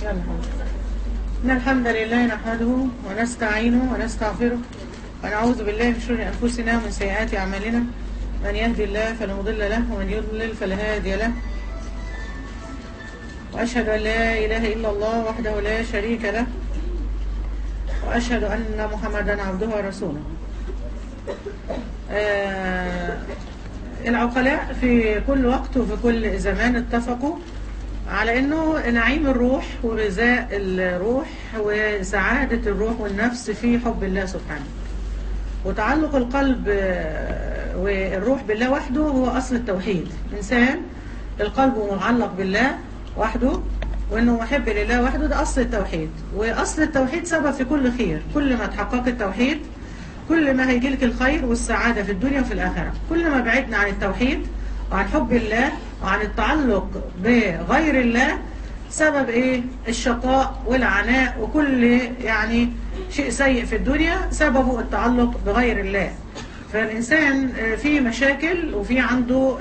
يلا إن الحمد لله نحمده ونستعينه ونستغفره ونعوذ بالله من شرور أنفسنا ومن سيئات أعمالنا من يهدي الله فلا مضل له ومن يضلل فلا هادي له وأشهد أن لا إله إلا الله وحده لا شريك له وأشهد أن محمدا عبده ورسوله آه العقلاء في كل وقت وفي كل زمان اتفقوا على انه نعيم الروح وغذاء الروح وسعادة الروح والنفس في حب الله سبحانه وتعلق القلب والروح بالله وحده هو اصل التوحيد انسان القلب معلق بالله وحده وانه محب لله وحده ده اصل التوحيد واصل التوحيد سبب في كل خير كل ما تحقق التوحيد كل ما هيجيلك الخير والسعادة في الدنيا وفي الآخرة كل ما بعدنا عن التوحيد وعن حب الله وعن التعلق بغير الله سبب ايه الشقاء والعناء وكل يعني شيء سيء في الدنيا سببه التعلق بغير الله فالإنسان في مشاكل وفي عنده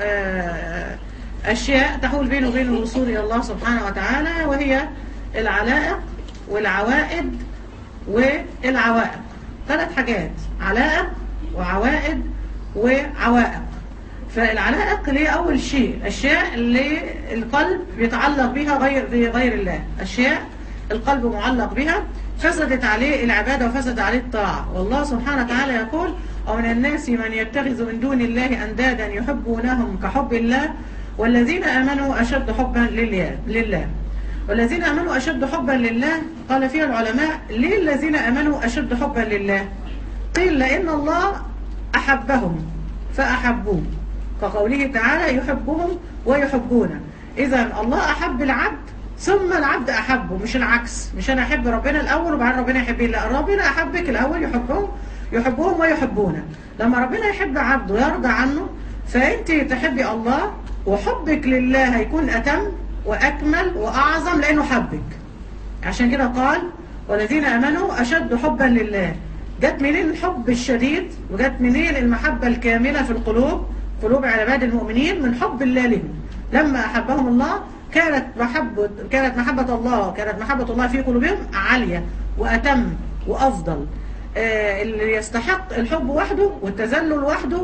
أشياء تحول بينه وبين الوصول إلى الله سبحانه وتعالى وهي العلائق والعوائد والعوائق ثلاث حاجات علائق وعوائد وعوائق فالعلائق اللي هي أول شيء أشياء اللي القلب بيتعلق بها غير غير الله أشياء القلب معلق بها فسدت عليه العبادة وفسد عليه الطاعة والله سبحانه وتعالى يقول ومن الناس من يتخذ من دون الله أندادا يحبونهم كحب الله والذين آمنوا أشد حبا لله, لله والذين آمنوا أشد حبا لله قال فيها العلماء ليه الذين آمنوا أشد حبا لله قيل لأن الله أحبهم فأحبوه كقوله تعالى يحبهم ويحبونه إذا الله أحب العبد ثم العبد أحبه مش العكس مش أنا أحب ربنا الأول وبعدين ربنا يحبني لا ربنا أحبك الأول يحبهم يحبهم ويحبونه لما ربنا يحب عبده ويرضى عنه فأنت تحبي الله وحبك لله هيكون أتم وأكمل وأعظم لأنه حبك عشان كده قال والذين أمنوا أشد حبا لله جت منين الحب الشديد وجت منين المحبة الكاملة في القلوب قلوب عباد المؤمنين من حب الله لهم لما أحبهم الله كانت محبة كانت محبة الله كانت محبة الله في قلوبهم عالية وأتم وأفضل آه اللي يستحق الحب وحده والتذلل وحده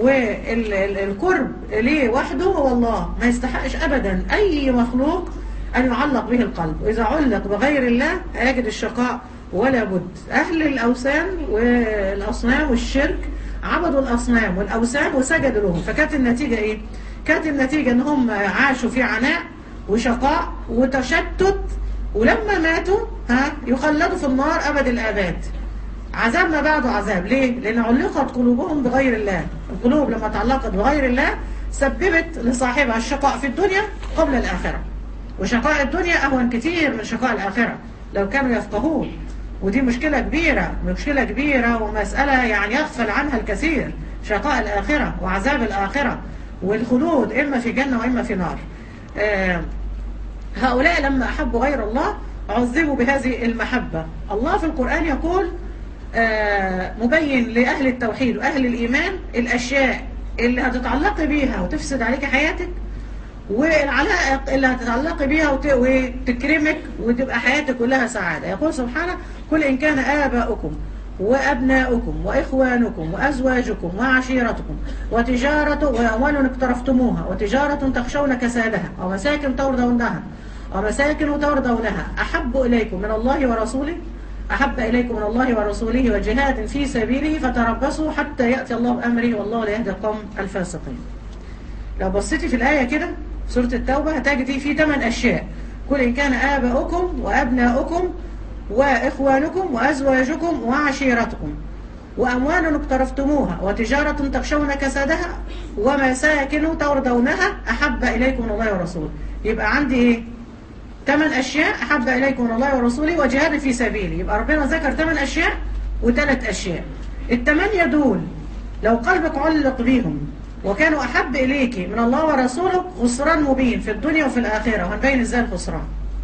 والقرب ليه وحده هو الله ما يستحقش أبدا أي مخلوق أن يعلق به القلب وإذا علق بغير الله يجد الشقاء ولا بد أهل الأوثان والأصنام والشرك عبدوا الأصنام والأوثان وسجدوا لهم فكانت النتيجة إيه؟ كانت النتيجة إن هم عاشوا في عناء وشقاء وتشتت ولما ماتوا ها يخلدوا في النار أبد الآباد عذاب ما بعده عذاب ليه؟ لأن علقت قلوبهم بغير الله القلوب لما تعلقت بغير الله سببت لصاحبها الشقاء في الدنيا قبل الآخرة وشقاء الدنيا أهون كتير من شقاء الآخرة لو كانوا يفقهون ودي مشكلة كبيرة مشكلة كبيرة ومسألة يعني يغفل عنها الكثير شقاء الآخرة وعذاب الآخرة والخلود إما في جنة وإما في نار آه هؤلاء لما أحبوا غير الله عذبوا بهذه المحبة الله في القرآن يقول آه مبين لأهل التوحيد وأهل الإيمان الأشياء اللي هتتعلقي بيها وتفسد عليك حياتك والعلائق اللي هتتعلقي بيها وتكرمك وتبقى حياتك كلها سعادة يقول سبحانه كل إن كان آباؤكم وأبناؤكم وإخوانكم وأزواجكم وعشيرتكم وتجارة وأموال اقترفتموها وتجارة تخشون كسادها ومساكن ترضونها ومساكن ترضونها أحب إليكم من الله ورسوله أحب إليكم من الله ورسوله وجهاد في سبيله فتربصوا حتى يأتي الله بأمره والله لا يهدي القوم الفاسقين لو بصيتي في الآية كده سورة التوبة هتجدي في ثمان أشياء كل إن كان آباؤكم وأبناؤكم وإخوانكم وأزواجكم وعشيرتكم وأموال اقترفتموها وتجارة تخشون كسادها ومساكن ترضونها أحب إليكم من الله ورسوله يبقى عندي إيه؟ ثمان أشياء أحب إليكم من الله ورسوله وجهاد في سبيله يبقى ربنا ذكر ثمان أشياء وثلاث أشياء الثمانية دول لو قلبك علق بيهم وكانوا أحب إليك من الله ورسوله خسران مبين في الدنيا وفي الآخرة وهنبين إزاي الخسران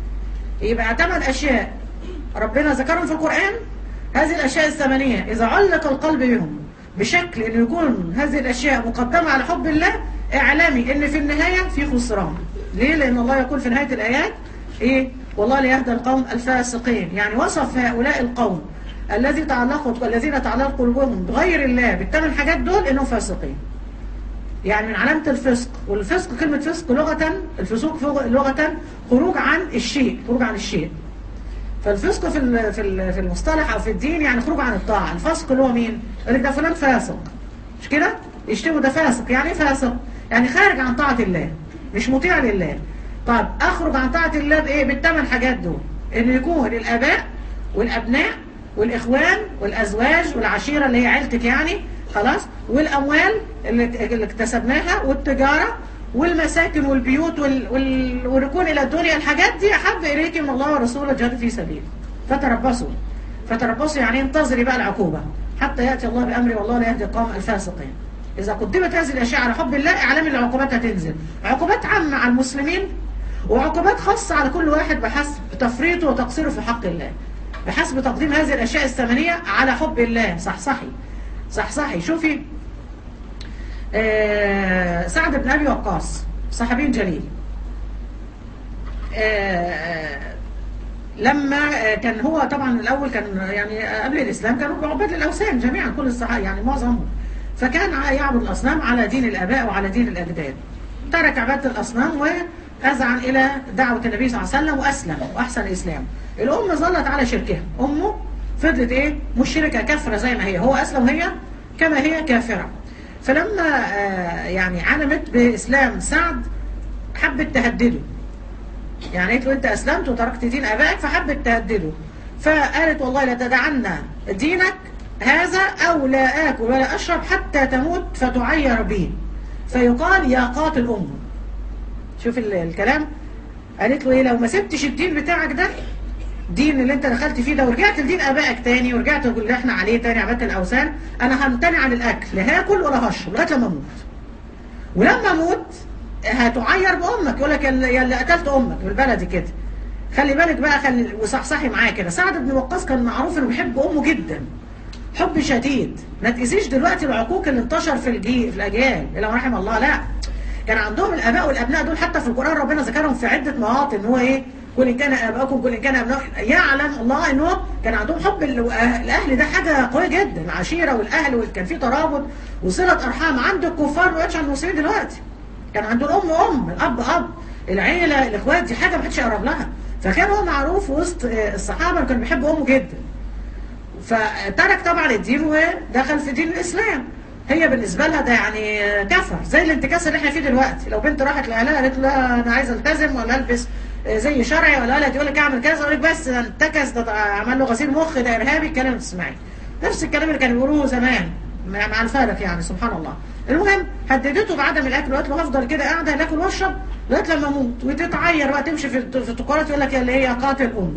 يبقى ثمان أشياء ربنا ذكرهم في القرآن هذه الأشياء الثمانية إذا علق القلب بهم بشكل أنه يكون هذه الأشياء مقدمة على حب الله اعلمي أن في النهاية في خسران ليه؟ لأن الله يقول في نهاية الآيات إيه؟ والله لا يهدى القوم الفاسقين يعني وصف هؤلاء القوم الذي تعلقت الذين تعلقت قلوبهم بغير الله بالثمان حاجات دول انهم فاسقين يعني من علامة الفسق والفسق كلمة فسق لغة الفسوق فوق- لغة خروج عن الشيء خروج عن الشيء فالفسق في ال- في ال- في المصطلح او في الدين يعني خروج عن الطاعة الفسق اللي هو مين يقول لك ده فلان فاسق مش كده يشتموا ده فاسق يعني ايه فاسق يعني خارج عن طاعة الله مش مطيع لله طب اخرج عن طاعة الله بايه بالثمان حاجات دول انه يكون الاباء والابناء والاخوان والازواج والعشيرة اللي هي عيلتك يعني خلاص والاموال اللي اللي اكتسبناها والتجارة والمساكن والبيوت وال... وال... والركون الى الدنيا الحاجات دي احب اليك من الله ورسوله جهاد في سبيله فتربصوا فتربصوا يعني انتظري بقى العقوبة حتى يأتي الله بأمره والله لا يهدي القوم الفاسقين إذا قدمت هذه الأشياء على حب الله اعلم ان العقوبات هتنزل عقوبات عامة على المسلمين وعقوبات خاصة على كل واحد بحسب تفريطه وتقصيره في حق الله بحسب تقديم هذه الأشياء الثمانية على حب الله صحصحي صحصحي شوفي آه سعد بن أبي وقاص صحابي جليل آه لما آه، كان هو طبعا الأول كان يعني قبل الإسلام كانوا عباد للأوثان جميعا كل الصحابة يعني معظمهم فكان ع- يعبد الأصنام على دين الآباء وعلى دين الأجداد ترك عبادة الأصنام وأذعن إلى دعوة النبي صلى الله عليه وسلم وأسلم وأحسن الإسلام الأم ظلت على شركها أمه فضلت إيه مشركة كافرة زي ما هي هو أسلم وهي كما هي كافرة فلما آه، يعني علمت بإسلام سعد حبت تهدده يعني قالت له انت اسلمت وتركت دين ابائك فحبت تهدده فقالت والله لا تدعن دينك هذا او لا اكل ولا اشرب حتى تموت فتعير بي فيقال يا قاتل امه شوف ال- الكلام قالت له ايه لو ما سبتش الدين بتاعك ده دين اللي انت دخلت فيه ده ورجعت لدين ابائك تاني ورجعت اللي احنا عليه تاني عباده الاوثان انا همتنع عن الاكل لا هاكل ولا هشرب لغايه لما اموت ولما اموت هتعير بامك يقول لك يا اللي يا اللي قتلت امك بالبلدي كده خلي بالك بقى خلي وصحصحي معاه كده سعد بن وقاص كان معروف انه بيحب امه جدا حب شديد ما تقيسيش دلوقتي العقوق اللي انتشر في الجي في الاجيال الا ما رحم الله لا كان عندهم الاباء والابناء دول حتى في القران ربنا ذكرهم في عده مواطن هو ايه كل ان كان اباؤكم كل ان كان ابناؤكم يعلم الله انه كان عندهم حب ال- الاهل ده حاجه قويه جدا العشيره والاهل وكان في ترابط وصله ارحام عند الكفار ما بقتش عند المسلمين دلوقتي كان عنده الام ام الاب اب العيله الاخوات دي حاجه ما حدش يقرب لها فكان هو معروف وسط آه، الصحابه اللي كانوا بيحبوا امه جدا فترك طبعا الدين ودخل في دين الاسلام هي بالنسبه لها ده يعني كفر زي الانتكاس اللي احنا فيه دلوقتي لو بنت راحت لاهلها قالت لا انا عايزه التزم ولا البس زي شرعي ولا لا تقول لك اعمل كذا يقول لك بس ده انتكس ده عمل له غسيل مخ ده ارهابي الكلام اللي بتسمعيه نفس الكلام اللي كانوا بيقولوه زمان مع مع الفلك يعني سبحان الله المهم هددته بعدم الاكل وقالت له هفضل كده قاعده لا اكل واشرب لغايه لما اموت وتتعير بقى تمشي في في التقارات يقول لك يا اللي هي قاتل امه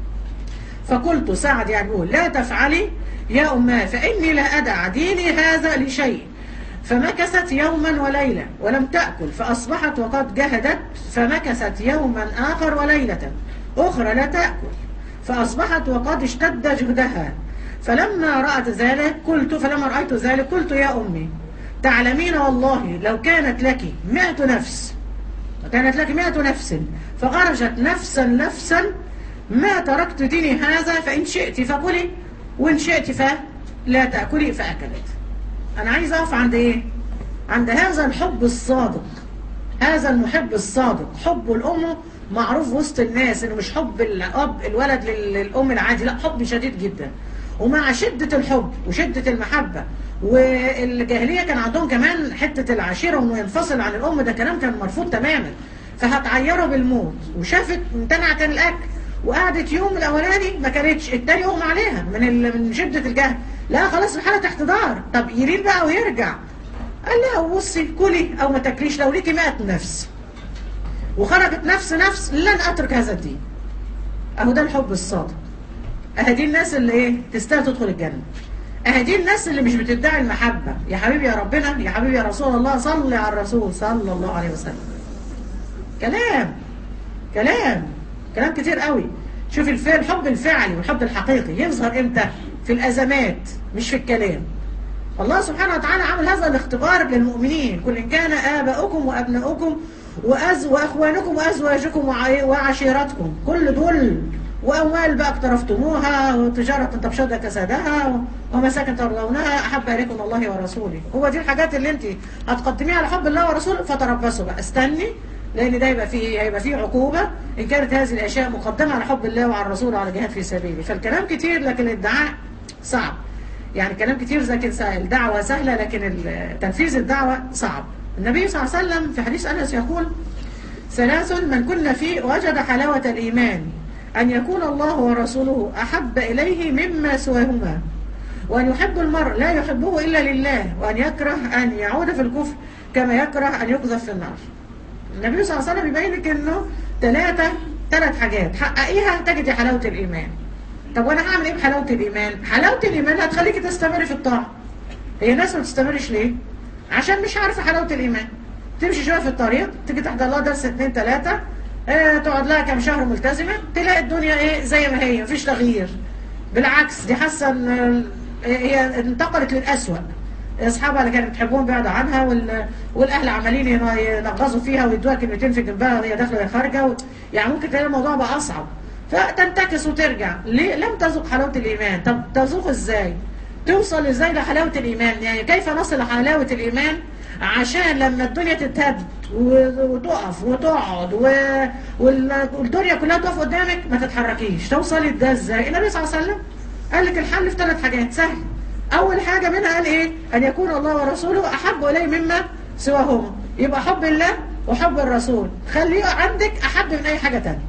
فقلت سعد يعني بيقول لا تفعلي يا أماه فإني لا أدع ديني هذا لشيء فمكثت يوما وليلة ولم تأكل فأصبحت وقد جهدت فمكثت يوما آخر وليلة أخرى لا تأكل فأصبحت وقد اشتد جهدها فلما رأت ذلك قلت فلما رأيت ذلك قلت يا أمي تعلمين والله لو كانت لك مئة نفس كانت لك مئة نفس فخرجت نفسا نفسا ما تركت ديني هذا فإن شئت فكلي وإن شئت فلا تأكلي فأكلت أنا عايز أقف عند إيه عند هذا الحب الصادق هذا المحب الصادق حب الأم معروف وسط الناس إنه مش حب الأب الولد لل- للأم العادي لا حب شديد جدا ومع شدة الحب وشدة المحبة والجاهلية كان عندهم كمان حتة العشيرة وإنه ينفصل عن الأم ده كلام كان مرفوض تماما فهتعيره بالموت وشافت امتنعت عن الأكل وقعدت يوم الأولاني ما كانتش التاني يغمى عليها من ال... من شدة الجهل لا خلاص الحالة احتضار طب يريد بقى ويرجع قال لها بصي كلي أو ما تاكليش لو ليكي 100 نفس وخرجت نفس نفس لن أترك هذا الدين أهو ده الحب الصادق أهي دي الناس اللي إيه تستاهل تدخل الجنة أهي دي الناس اللي مش بتدعي المحبة يا حبيبي يا ربنا يا حبيبي يا رسول الله صل على الرسول صلى الله عليه وسلم كلام كلام كلام كتير قوي شوف الفعل الحب الفعلي والحب الحقيقي يظهر امتى في الازمات مش في الكلام الله سبحانه وتعالى عمل هذا الاختبار للمؤمنين كل إن كان آباؤكم وأبناؤكم وأز واخوانكم وازواجكم وع- وعشيرتكم كل دول واموال بقى اقترفتموها وتجاره تبشد كسادها ومساكن ترضونها احب اليكم من الله ورسوله هو دي الحاجات اللي انت هتقدميها على حب الله ورسوله فتربصوا بقى استني لان ده يبقى فيه هيبقى فيه عقوبه ان كانت هذه الاشياء مقدمه على حب الله وعلى الرسول وعلى الجهاد في سبيله فالكلام كتير لكن الادعاء صعب يعني كلام كتير لكن سهل الدعوه سهله لكن ال- تنفيذ الدعوه صعب النبي صلى الله عليه وسلم في حديث انس يقول ثلاث من كن فيه وجد حلاوة الإيمان أن يكون الله ورسوله أحب إليه مما سواهما وأن يحب المرء لا يحبه إلا لله وأن يكره أن يعود في الكفر كما يكره أن يقذف في النار النبي صلى الله عليه وسلم يبين لك إنه ثلاثة ثلاث حاجات حققيها تجدي حلاوة الإيمان طب وأنا هعمل إيه بحلاوة الإيمان؟ حلاوة الإيمان هتخليكي تستمري في الطاعة هي ناس ما بتستمرش ليه؟ عشان مش عارفة حلاوة الإيمان تمشي شوية في الطريق تيجي تحضر لها درس اتنين تلاتة اه تقعد لها كام شهر ملتزمة تلاقي الدنيا ايه زي ما هي مفيش تغيير بالعكس دي حاسة ان اه، هي انتقلت للأسوأ اصحابها اللي كانت بتحبهم بعدوا عنها وال... والاهل عمالين ين- ينغصوا فيها ويدوها كلمتين في جنبها وهي داخله وهي خارجه و... يعني ممكن تلاقي الموضوع بقى اصعب فتنتكس وترجع ليه لم تذوق حلاوه الايمان طب تذوق ازاي توصل ازاي لحلاوه الايمان يعني كيف نصل لحلاوه الايمان عشان لما الدنيا تتهد و- وتقف وتقعد و... وال- والدنيا كلها تقف قدامك ما تتحركيش توصلي ده ازاي النبي صلى الله عليه وسلم قال لك الحل في ثلاث حاجات سهل اول حاجه منها قال ايه ان يكون الله ورسوله احب اليه مما سواهما يبقى حب الله وحب الرسول خليه عندك احب من اي حاجه تانية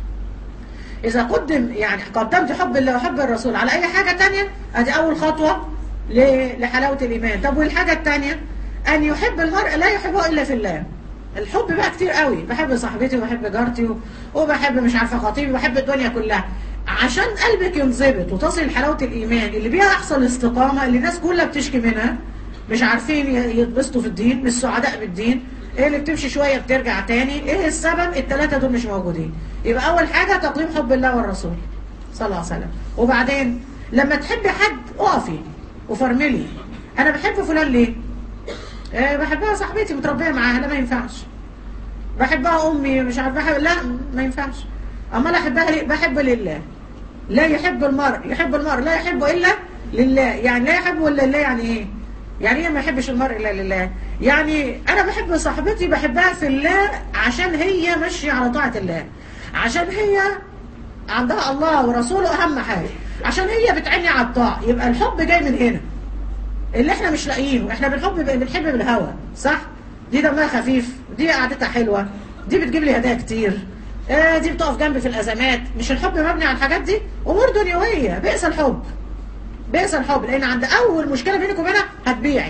إذا قدم يعني قدمت حب الله وحب الرسول على أي حاجة تانية أدي أول خطوة ل- لحلاوة الإيمان طب والحاجة التانية أن يحب المرء لا يحبه إلا في الله الحب بقى كتير قوي بحب صاحبتي وبحب جارتي و- وبحب مش عارفة خطيبي وبحب الدنيا كلها عشان قلبك ينضبط وتصل لحلاوة الإيمان اللي بيها أحصل الاستقامة اللي الناس كلها بتشكي منها مش عارفين ي- يتبسطوا في الدين مش سعداء بالدين ايه اللي بتمشي شوية بترجع تاني ايه السبب التلاتة دول مش موجودين يبقى اول حاجة تقديم حب الله والرسول صلى الله عليه وسلم وبعدين لما تحبي حد اقفي وفرملي انا بحب فلان ليه إيه بحبها صاحبتي متربية معاها لا ما ينفعش بحبها امي مش عارف بحب لا ما ينفعش امال احبها ليه بحب لله لا يحب المرء يحب المرء لا يحبه الا لله يعني لا يحبه الا لله يعني ايه يعني ايه ما يحبش المرء الا لله يعني انا بحب صاحبتي بحبها في الله عشان هي ماشيه على طاعه الله عشان هي عندها الله ورسوله اهم حاجه عشان هي بتعني على الطاعه يبقى الحب جاي من هنا اللي احنا مش لاقيينه احنا بنحب بنحب بالهوى صح دي دمها خفيف دي قعدتها حلوه دي بتجيب لي هدايا كتير آه دي بتقف جنبي في الازمات مش الحب مبني على الحاجات دي امور دنيويه بئس الحب بئس الحب لان عند اول مشكله بينك وبينها هتبيعك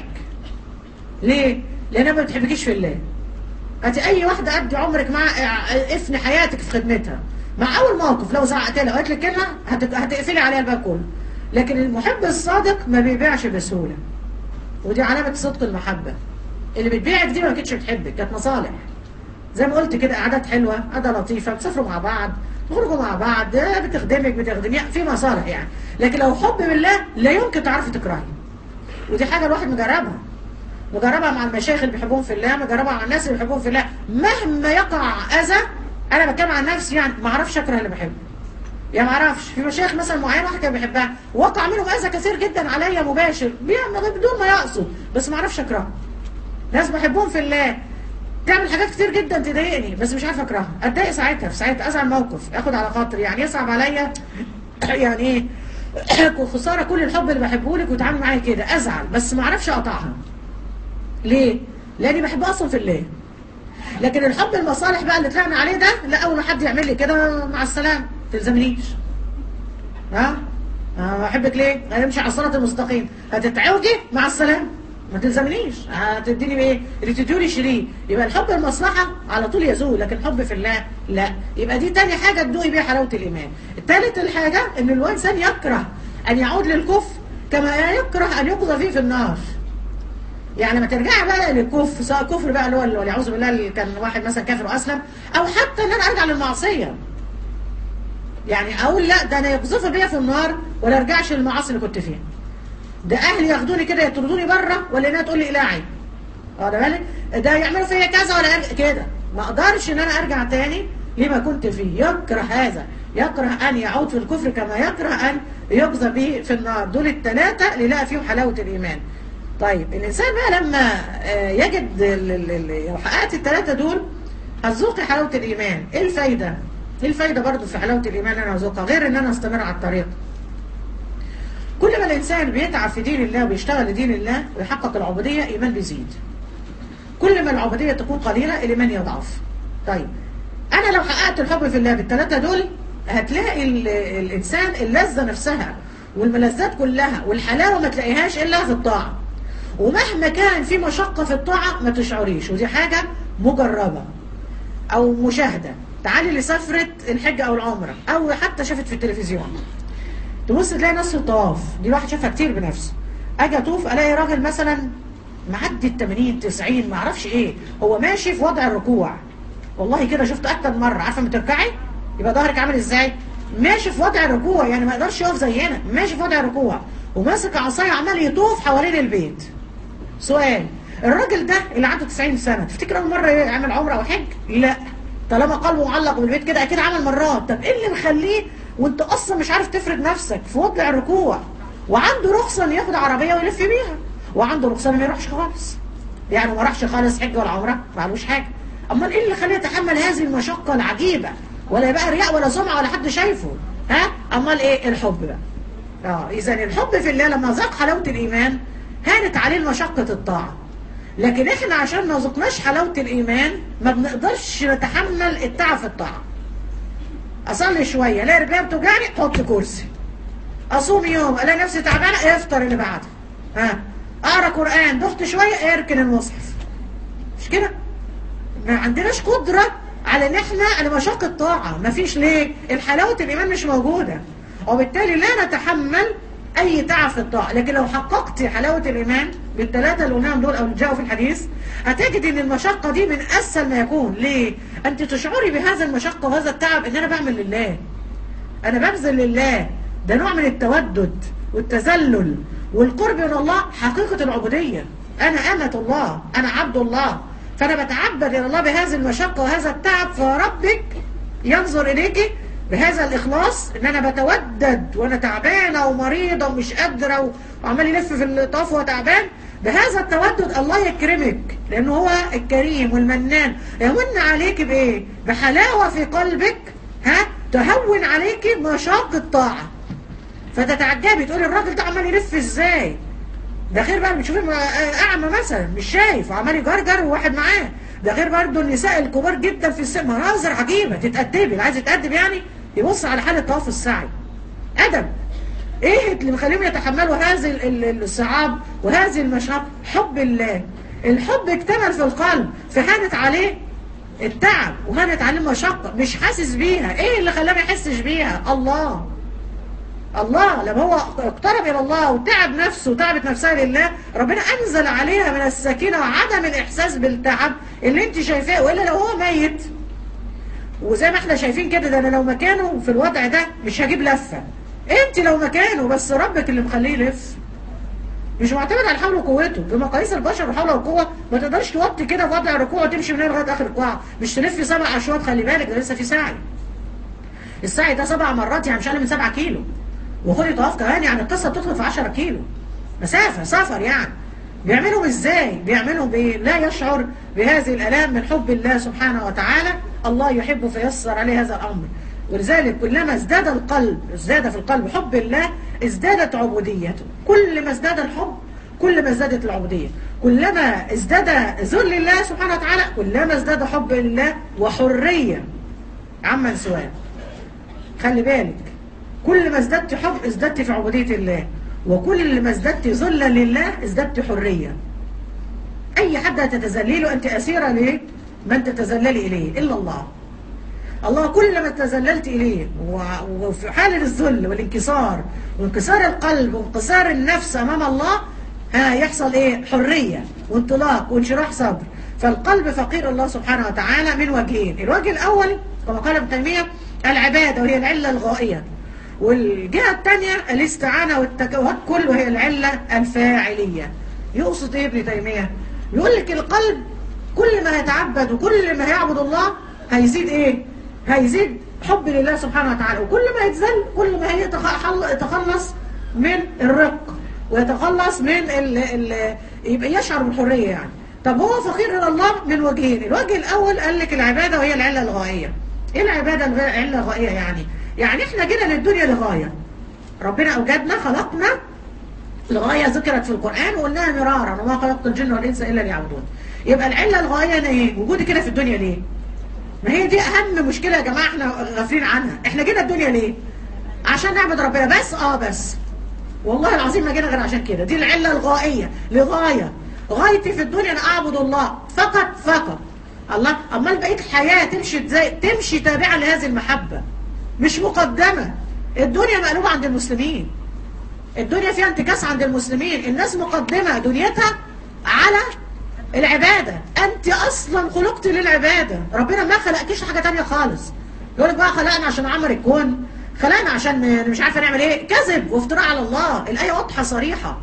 ليه لانها ما بتحبكيش في الله هاتي اي واحده قد عمرك مع افني حياتك في خدمتها مع اول موقف لو زعقت لها وقالت لك كلمه هت- هتقفلي عليها الباب كله لكن المحب الصادق ما بيبيعش بسهوله ودي علامه صدق المحبه اللي بتبيعك دي ما كانتش بتحبك كانت مصالح زي ما قلت كده قعدات حلوه قعده لطيفه بتسافروا مع بعض تخرجوا مع بعض آه، بتخدمك بتخدميها في مصالح يعني لكن لو حب بالله لا يمكن تعرفي تكرهي ودي حاجه الواحد مجربها مجربها مع المشايخ اللي بيحبون في الله مجربها مع الناس اللي بيحبون في الله مهما يقع اذى انا بتكلم عن نفسي يعني ما اعرفش اكره اللي بحبه يعني ما اعرفش في مشايخ مثلا معين واحد كان بيحبها وقع منهم اذى كثير جدا عليا مباشر بيعمل بدون ما يقصد بس ما اعرفش اكرهه ناس بحبهم في الله تعمل حاجات كتير جدا تضايقني بس مش عارفه اكرهها اتضايق ساعتها في ساعتها ازعل موقف اخد على خاطري يعني يصعب عليا يعني ايه خساره كل الحب اللي بحبه لك وتعامل معايا كده ازعل بس ما اعرفش اقطعها ليه لاني بحبها اصلا في الله لكن الحب المصالح بقى اللي طلعنا عليه ده لا اول ما حد يعمل لي كده مع السلامه ما تلزمنيش ها أه بحبك ليه هنمشي على الصراط المستقيم هتتعوجي مع السلامه ما تلزمنيش هتديني بايه اللي تديني شريه يبقى الحب المصلحه على طول يزول لكن الحب في الله لا يبقى دي تاني حاجه تدوقي بيها حلاوه الايمان التالت الحاجه ان الانسان يكره ان يعود للكفر كما يكره ان يقذف فيه في النار يعني لما ترجعي بقى للكفر سواء كفر بقى اللي هو والعياذ بالله اللي كان واحد مثلا كافر واسلم او حتى ان انا ارجع للمعصيه يعني اقول لا ده انا يقذفوا بيا في النار ولا ارجعش للمعاصي اللي كنت فيها ده اهلي ياخدوني كده يطردوني بره ولا انها تقول لي الاعي واخد بالك ده يعملوا فيا كذا ولا أرجع- كده ما اقدرش ان انا ارجع تاني لما كنت فيه يكره هذا يكره ان يعود في الكفر كما يكره ان يقذى به في النار دول الثلاثه اللي لقى فيهم حلاوه الايمان طيب الانسان بقى لما آه، يجد ال- ال- ال- لو حققت الثلاثه دول هتذوقي حلاوه الايمان ايه الفايده ايه الفايده برضو في حلاوه الايمان اللي انا هذوقها غير ان انا استمر على الطريق كل ما الانسان بيتعب في دين الله وبيشتغل لدين الله ويحقق العبوديه ايمان بيزيد كل ما العبوديه تكون قليله الايمان يضعف طيب انا لو حققت الحب في الله بالثلاثه دول هتلاقي ال- الانسان اللذه نفسها والملذات كلها والحلاوه ما تلاقيهاش الا في الطاعه ومهما كان في مشقه في الطاعه ما تشعريش ودي حاجه مجربه او مشاهده تعالي اللي سافرت الحج او العمره او حتى شافت في التلفزيون تبص تلاقي ناس في الطواف دي الواحد شافها كتير بنفسه اجي اطوف الاقي راجل مثلا معدي ال 80 90 ما اعرفش ايه هو ماشي في وضع الركوع والله كده شفت اكتر من مره عارفه لما تركعي يبقى ظهرك عامل ازاي ماشي في وضع الركوع يعني ما يقدرش يقف زينا ماشي في وضع الركوع وماسك عصايه عمال يطوف حوالين البيت سؤال الراجل ده اللي عنده 90 سنه تفتكر اول مره يعمل عمره او حج لا طالما قلبه معلق بالبيت كده اكيد عمل مرات طب ايه اللي مخليه وانت اصلا مش عارف تفرد نفسك في وضع الركوع وعنده رخصه انه ياخد عربيه ويلف بيها وعنده رخصه انه ما يروحش خالص يعني ما راحش خالص حج ولا عمره ما عملوش حاجه امال ايه اللي خليه يتحمل هذه المشقه العجيبه ولا يبقى رياء ولا سمعه ولا حد شايفه ها امال ايه الحب بقى اه اذا الحب في الله لما ذاق حلاوه الايمان هانت عليه مشقه الطاعه لكن احنا عشان ما ذقناش حلاوه الايمان ما بنقدرش نتحمل التعب في الطاعه اصلي شويه الاقي رجلي بتوجعني حط كرسي اصوم يوم الاقي نفسي تعبانه افطر اللي بعده ها اقرا قران دخت شويه اركن المصحف مش كده ما عندناش قدره على ان احنا على مشقه الطاعه ما فيش ليه الحلاوه الايمان مش موجوده وبالتالي لا نتحمل اي تعب في الطاعه لكن لو حققت حلاوه الايمان بالثلاثه اللي قلناهم دول او اللي جاءوا في الحديث هتجد ان المشقه دي من اسهل ما يكون ليه انت تشعري بهذا المشقه وهذا التعب ان انا بعمل لله انا ببذل لله ده نوع من التودد والتذلل والقرب من الله حقيقة العبودية أنا أمة الله أنا عبد الله فأنا بتعبد إلى الله بهذه المشقة وهذا التعب فربك ينظر إليك بهذا الإخلاص إن أنا بتودد وأنا تعبانة ومريضة ومش قادرة وعمال يلف في الطاف وهو تعبان بهذا التودد الله يكرمك لأنه هو الكريم والمنان يمن عليك بإيه؟ بحلاوة في قلبك ها تهون عليك مشاق الطاعة فتتعجبي تقولي الراجل ده عمال يلف ازاي ده غير بقى بتشوفي اعمى مثلا مش شايف وعمال يجرجر وواحد معاه ده غير برضه النساء الكبار جدا في السن مناظر عجيبه تتأدبي اللي عايز يتأدب يعني يبص على حاله طواف السعي ادب ايه اللي مخليهم يتحملوا هذه ال- ال- الصعاب وهذه المشاق حب الله الحب اكتمل في القلب فهانت عليه التعب وهانت عليه المشقه مش حاسس بيها ايه اللي خلاه ما يحسش بيها الله الله لما هو اقترب الى الله وتعب نفسه وتعبت نفسها لله ربنا انزل عليها من السكينه وعدم الاحساس بالتعب اللي انت شايفاه والا لو هو ميت وزي ما احنا شايفين كده ده انا لو مكانه في الوضع ده مش هجيب لفه انت لو مكانه بس ربك اللي مخليه يلف مش معتمد على حول وقوته بمقاييس البشر وحول وقوه ما تقدرش توطي كده في وضع الركوع وتمشي من هنا لغايه اخر القاعه مش تلفي سبع اشواط خلي بالك ده لسه في سعي السعي ده سبع مرات يعني مش اقل من سبعة كيلو وخدي طواف كمان يعني القصه بتدخل في 10 كيلو مسافه سفر يعني بيعملهم ازاي بيعملهم بايه لا يشعر بهذه الالام من حب الله سبحانه وتعالى الله يحب فيسر عليه هذا الامر ولذلك كلما ازداد القلب ازداد في القلب حب الله ازدادت عبوديته كل ما ازداد الحب كل ما ازدادت العبودية كلما ازداد ذل الله سبحانه وتعالى كلما ازداد حب الله وحرية عمن سواء خلي بالك كل ما ازددت حب ازددت في عبودية الله وكل ما ازددت ذلا لله ازددت حرية أي حد هتتذلي له أنت أسيرة ليه من تتذللي إليه إلا الله الله كل ما تذللت إليه و- وفي حال الذل والانكسار وانكسار القلب وانكسار النفس أمام الله ها يحصل إيه حرية وانطلاق وانشراح صدر فالقلب فقير الله سبحانه وتعالى من وجهين الوجه الأول كما قال ابن تيمية العبادة وهي العلة الغائية والجهة الثانية الاستعانة والتوكل وهي العلة الفاعلية يقصد ايه ابن تيمية يقول لك القلب كل ما هيتعبد وكل ما هيعبد الله هيزيد ايه هيزيد حب لله سبحانه وتعالى وكل ما يتذل كل ما هيتخلص من الرق ويتخلص من ال ال يبقى يشعر بالحرية يعني طب هو فقير إلى الله من وجهين الوجه الأول قال لك العبادة وهي العلة الغائية إيه العبادة العلة الغائية يعني يعني إحنا جينا للدنيا لغاية ربنا أوجدنا خلقنا الغاية ذكرت في القرآن وقلناها مرارا وما خلقت الجن والإنس إلا ليعبدون يبقى العلة الغاية ايه وجودي كده في الدنيا ليه ما هي دي أهم مشكلة يا جماعة إحنا غافلين عنها إحنا جينا الدنيا ليه عشان نعبد ربنا بس آه بس والله العظيم ما جينا غير عشان كده دي العلة الغائية لغاية غايتي في الدنيا أنا أعبد الله فقط فقط الله أمال بقيت حياة تمشي ازاي تمشي تابعة لهذه المحبة مش مقدمة الدنيا مقلوبة عند المسلمين الدنيا فيها انتكاس عند المسلمين الناس مقدمة دنيتها على العبادة انت اصلا خلقت للعبادة ربنا ما خلقكيش حاجة تانية خالص يقول لك بقى خلقنا عشان عمر الكون خلقنا عشان مش عارفه نعمل ايه كذب وافتراء على الله الايه واضحه صريحه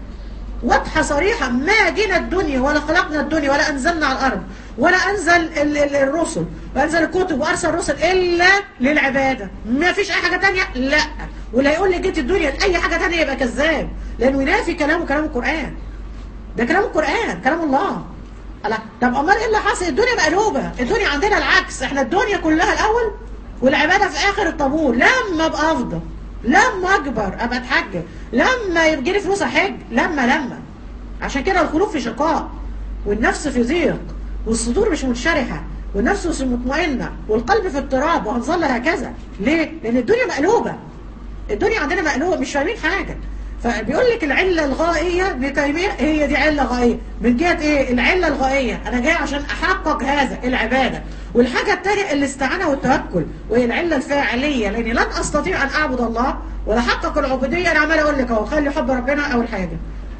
واضحه صريحه ما جينا الدنيا ولا خلقنا الدنيا ولا انزلنا على الارض ولا انزل ال ال الرسل وانزل الكتب وارسل الرسل الا للعباده ما فيش اي حاجه تانية لا ولا يقول لي جيت الدنيا لاي حاجه تانية يبقى كذاب لانه ينافي كلامه كلام القران ده كلام القران كلام الله الله طب امال ايه اللي حصل الدنيا مقلوبه الدنيا عندنا العكس احنا الدنيا كلها الاول والعبادة في آخر الطابور لما أبقى أفضل لما أكبر أبقى أتحجج لما يجي لي فلوس أحج لما لما عشان كده القلوب في شقاء والنفس في ضيق والصدور مش منشرحة والنفس مش مطمئنة والقلب في اضطراب وهنظل هكذا ليه؟ لأن الدنيا مقلوبة الدنيا عندنا مقلوبة مش فاهمين حاجة فبيقول لك العلة الغائية ابن تيمية هي دي علة غائية من جهة ايه العلة الغائية انا جاي عشان احقق هذا العبادة والحاجة الثانية الاستعانة والتوكل وهي العلة الفاعلية لاني لن استطيع ان اعبد الله ولا احقق العبودية انا عمال اقول لك اهو خلي حب ربنا اول حاجة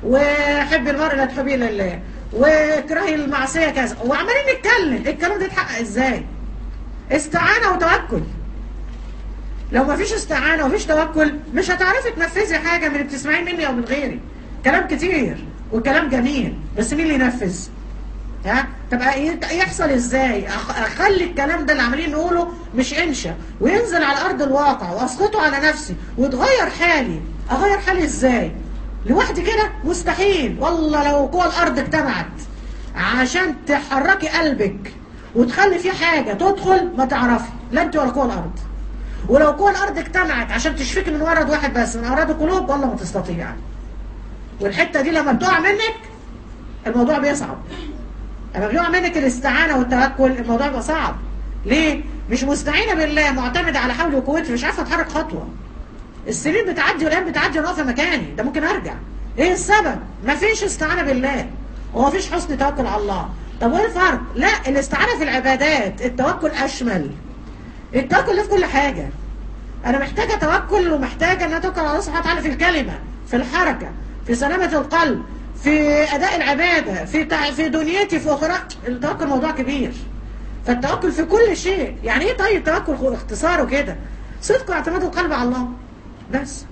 وحب المرء لا تحبي لله واكرهي المعصية كذا وعمالين نتكلم الكلام ده يتحقق ازاي استعانة وتوكل لو ما فيش استعانة ومفيش توكل مش هتعرفي تنفذي حاجة من اللي بتسمعيه مني أو من غيري كلام كتير والكلام جميل بس مين اللي ينفذ ها تبقى يحصل ازاي اخلي الكلام ده اللي عمالين نقوله مش انشا وينزل على ارض الواقع واسقطه على نفسي وتغير حالي اغير حالي ازاي لوحدي كده مستحيل والله لو قوى الارض اجتمعت عشان تحركي قلبك وتخلي فيه حاجة تدخل ما تعرفي لا انت ولا قوى الارض ولو قوى الارض اجتمعت عشان تشفيك من مرض واحد بس من امراض القلوب والله ما تستطيع والحته دي لما بتقع منك الموضوع بيصعب لما بيقع منك الاستعانه والتوكل الموضوع بيبقى صعب ليه مش مستعينه بالله معتمده على حولي وقوتي مش عارفه اتحرك خطوه السنين بتعدي والايام بتعدي وانا واقفه مكاني ده ممكن ارجع ايه السبب مفيش استعانه بالله ومفيش حسن توكل على الله طب وايه الفرق لا الاستعانه في العبادات التوكل اشمل التوكل في كل حاجة أنا محتاجة توكل ومحتاجة أن أتوكل على الله سبحانه وتعالى في الكلمة في الحركة في سلامة القلب في أداء العبادة في تع... في دنيتي في أخرى التوكل موضوع كبير فالتوكل في كل شيء يعني إيه طيب توكل اختصاره كده صدق واعتماد القلب على الله بس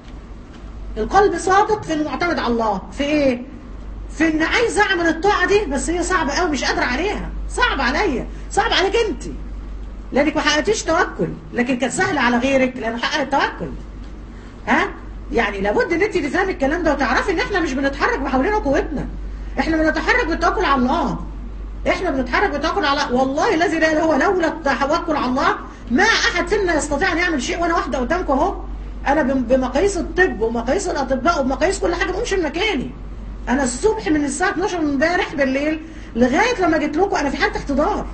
القلب صادق في انه معتمد على الله في ايه في ان عايز اعمل الطاعه دي بس هي صعبه قوي مش قادره عليها صعب عليا صعب عليك انت لانك ما حققتيش توكل لكن كانت سهله على غيرك لانه حقق التوكل ها يعني لابد ان انت تفهمي الكلام ده وتعرفي ان احنا مش بنتحرك بحولنا قوتنا احنا بنتحرك بالتوكل على الله احنا بنتحرك بالتوكل على الله والله الذي لا هو لولا التوكل على الله ما احد فينا يستطيع ان يعمل شيء وانا واحده قدامكم اهو انا بمقاييس الطب ومقاييس الاطباء ومقاييس كل حاجه بمشي من مكاني انا الصبح من الساعه 12 من امبارح بالليل لغايه لما جيت لكم انا في حاله احتضار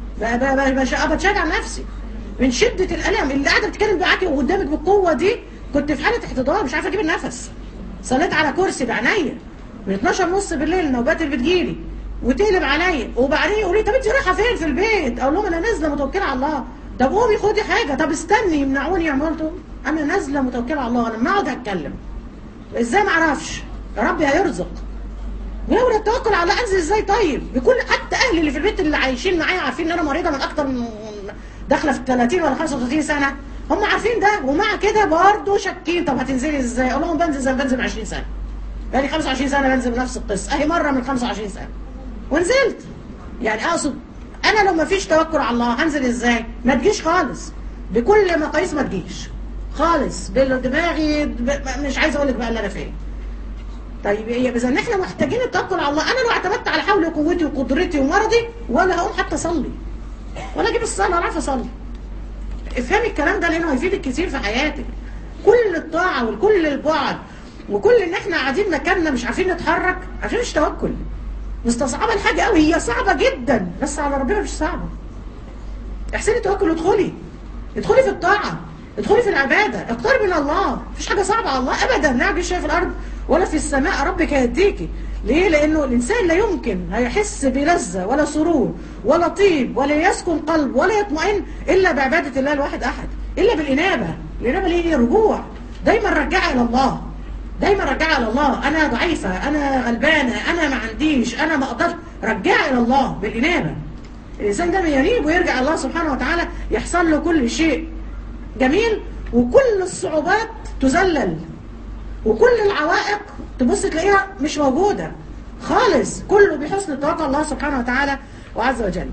بتشجع نفسي من شدة الألم اللي قاعدة بتتكلم معاكي وقدامك بالقوة دي كنت في حالة احتضار مش عارفة أجيب النفس صليت على كرسي بعينيا من 12 ونص بالليل النوبات اللي بتجيلي وتقلب عليا وبعدين يقول لي طب انت رايحه فين في البيت اقول لهم انا نازله متوكله على الله طب قومي خدي حاجه طب استني يمنعوني عملته انا نازله متوكله على الله انا ما اقعد اتكلم ازاي ما اعرفش يا رب هيرزق ولولا التوكل على انزل ازاي طيب بكل حتى اهلي اللي في البيت اللي عايشين معايا عارفين ان انا مريضه من اكتر من داخله في 30 ولا 35 سنه هم عارفين ده ومع كده برضه شاكين طب هتنزلي ازاي اقول لهم بنزل زي ما بنزل من 20 سنه بقالي 25 سنه بنزل بنفس القصه اهي مره من 25 سنه ونزلت يعني اقصد انا لو ما فيش توكل على الله هنزل ازاي ما تجيش خالص بكل مقاييس ما تجيش خالص بدماغي ب- مش عايزه اقول لك بقى اللي انا فيه طيب هي اذا ان احنا محتاجين التوكل على الله انا لو اعتمدت على حولي وقوتي وقدرتي ومرضي ولا هقوم حتى اصلي ولا اجيب الصلاه ولا اعرف اصلي افهمي الكلام ده لانه هيفيدك كتير في حياتك كل الطاعه وكل البعد وكل ان احنا قاعدين مكاننا مش عارفين نتحرك عشان مش توكل مستصعبه الحاجه قوي هي صعبه جدا بس على ربنا مش صعبه احسني توكل وادخلي ادخلي في الطاعه ادخلي في العباده اقتربي من الله مفيش حاجه صعبه على الله ابدا لا مفيش شيء في الارض ولا في السماء ربك هيديكي ليه لانه الانسان لا يمكن هيحس بلذه ولا سرور ولا طيب ولا يسكن قلب ولا يطمئن الا بعباده الله الواحد احد الا بالانابه الانابه اللي هي رجوع دايما رجعي الى الله دايما رجعي الى الله انا ضعيفه انا غلبانه انا ما عنديش انا ما اقدرش رجعي الى الله بالانابه الانسان ده ينيب ويرجع الله سبحانه وتعالى يحصل له كل شيء جميل وكل الصعوبات تذلل وكل العوائق تبص تلاقيها مش موجودة خالص كله بحسن توكل الله سبحانه وتعالى وعز وجل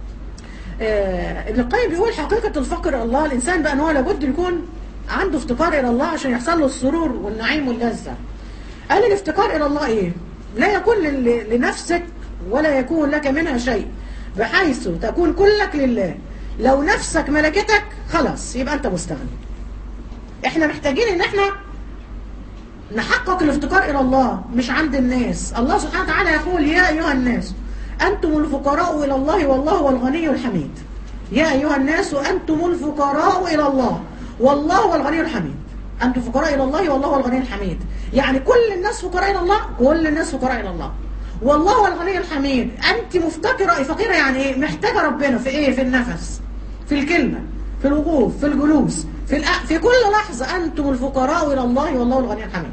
آه ابن القيم بيقول حقيقة الفقر إلى الله الإنسان بقى ان هو لابد يكون عنده افتقار إلى الله عشان يحصل له السرور والنعيم واللذة قال الافتقار إلى الله إيه لا يكون لل- لنفسك ولا يكون لك منها شيء بحيث تكون كلك لله لو نفسك ملكتك خلاص يبقى أنت مستغني احنا محتاجين ان احنا نحقق الافتقار الى الله مش عند الناس الله سبحانه وتعالى يقول يا ايها الناس انتم الفقراء الى الله والله هو الغني الحميد يا ايها الناس انتم الفقراء الى الله والله هو الغني الحميد انتم فقراء الى الله والله هو الغني الحميد يعني كل الناس فقراء الى الله كل الناس فقراء الى الله والله هو الغني الحميد انت مفتقره فقيره يعني ايه محتاجه ربنا في ايه في النفس في الكلمه في الوقوف في الجلوس في الأ... في كل لحظه انتم الفقراء الى الله والله الغني الحميد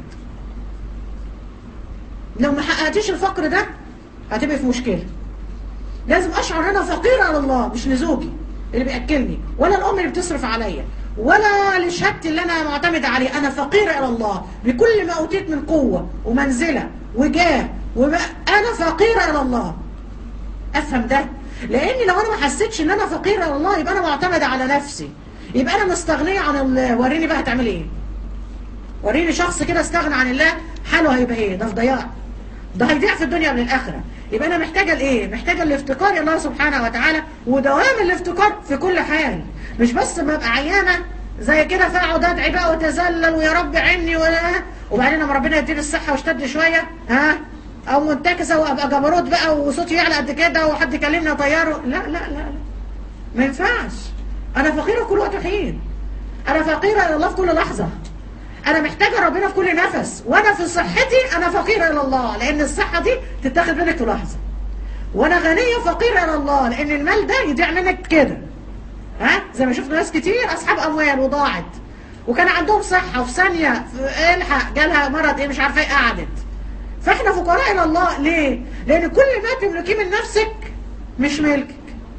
لو ما حققتيش الفقر ده هتبقى في مشكله لازم اشعر ان انا فقيره على الله مش لزوجي اللي بياكلني ولا الام اللي بتصرف عليا ولا لشهادتي اللي انا معتمده عليه انا فقيره الى الله بكل ما اوتيت من قوه ومنزله وجاه وما انا فقيره الى الله افهم ده لاني لو انا ما حسيتش ان انا فقيره الى الله يبقى انا معتمده على نفسي يبقى انا مستغنيه عن الله وريني بقى هتعمل ايه وريني شخص كده استغنى عن الله حاله هيبقى ايه ده في ضياع ده هيضيع في الدنيا قبل الاخره يبقى انا محتاجه لايه محتاجه الافتقار الى الله سبحانه وتعالى ودوام الافتقار في كل حال مش بس ما ابقى عيانه زي كده فاقعد ادعي بقى واتذلل ويا رب عني ولا وبعدين لما ربنا يديني الصحه واشتد شويه ها او منتكسه وابقى جبروت بقى وصوتي يعلى قد كده وحد يكلمني اطيره لا لا لا لا ما ينفعش انا فقيره كل وقت حين انا فقيره الى الله في كل لحظه انا محتاجه ربنا في كل نفس وانا في صحتي انا فقيره الى الله لان الصحه دي تتاخد منك في لحظه وانا غنيه فقيره الى الله لان المال ده يضيع منك كده ها زي ما شفنا ناس كتير اصحاب اموال وضاعت وكان عندهم صحه وفي ثانيه في- الحق جالها مرض ايه مش عارفه ايه قعدت فاحنا فقراء الى الله ليه لان كل ما تملكيه من نفسك مش ملكك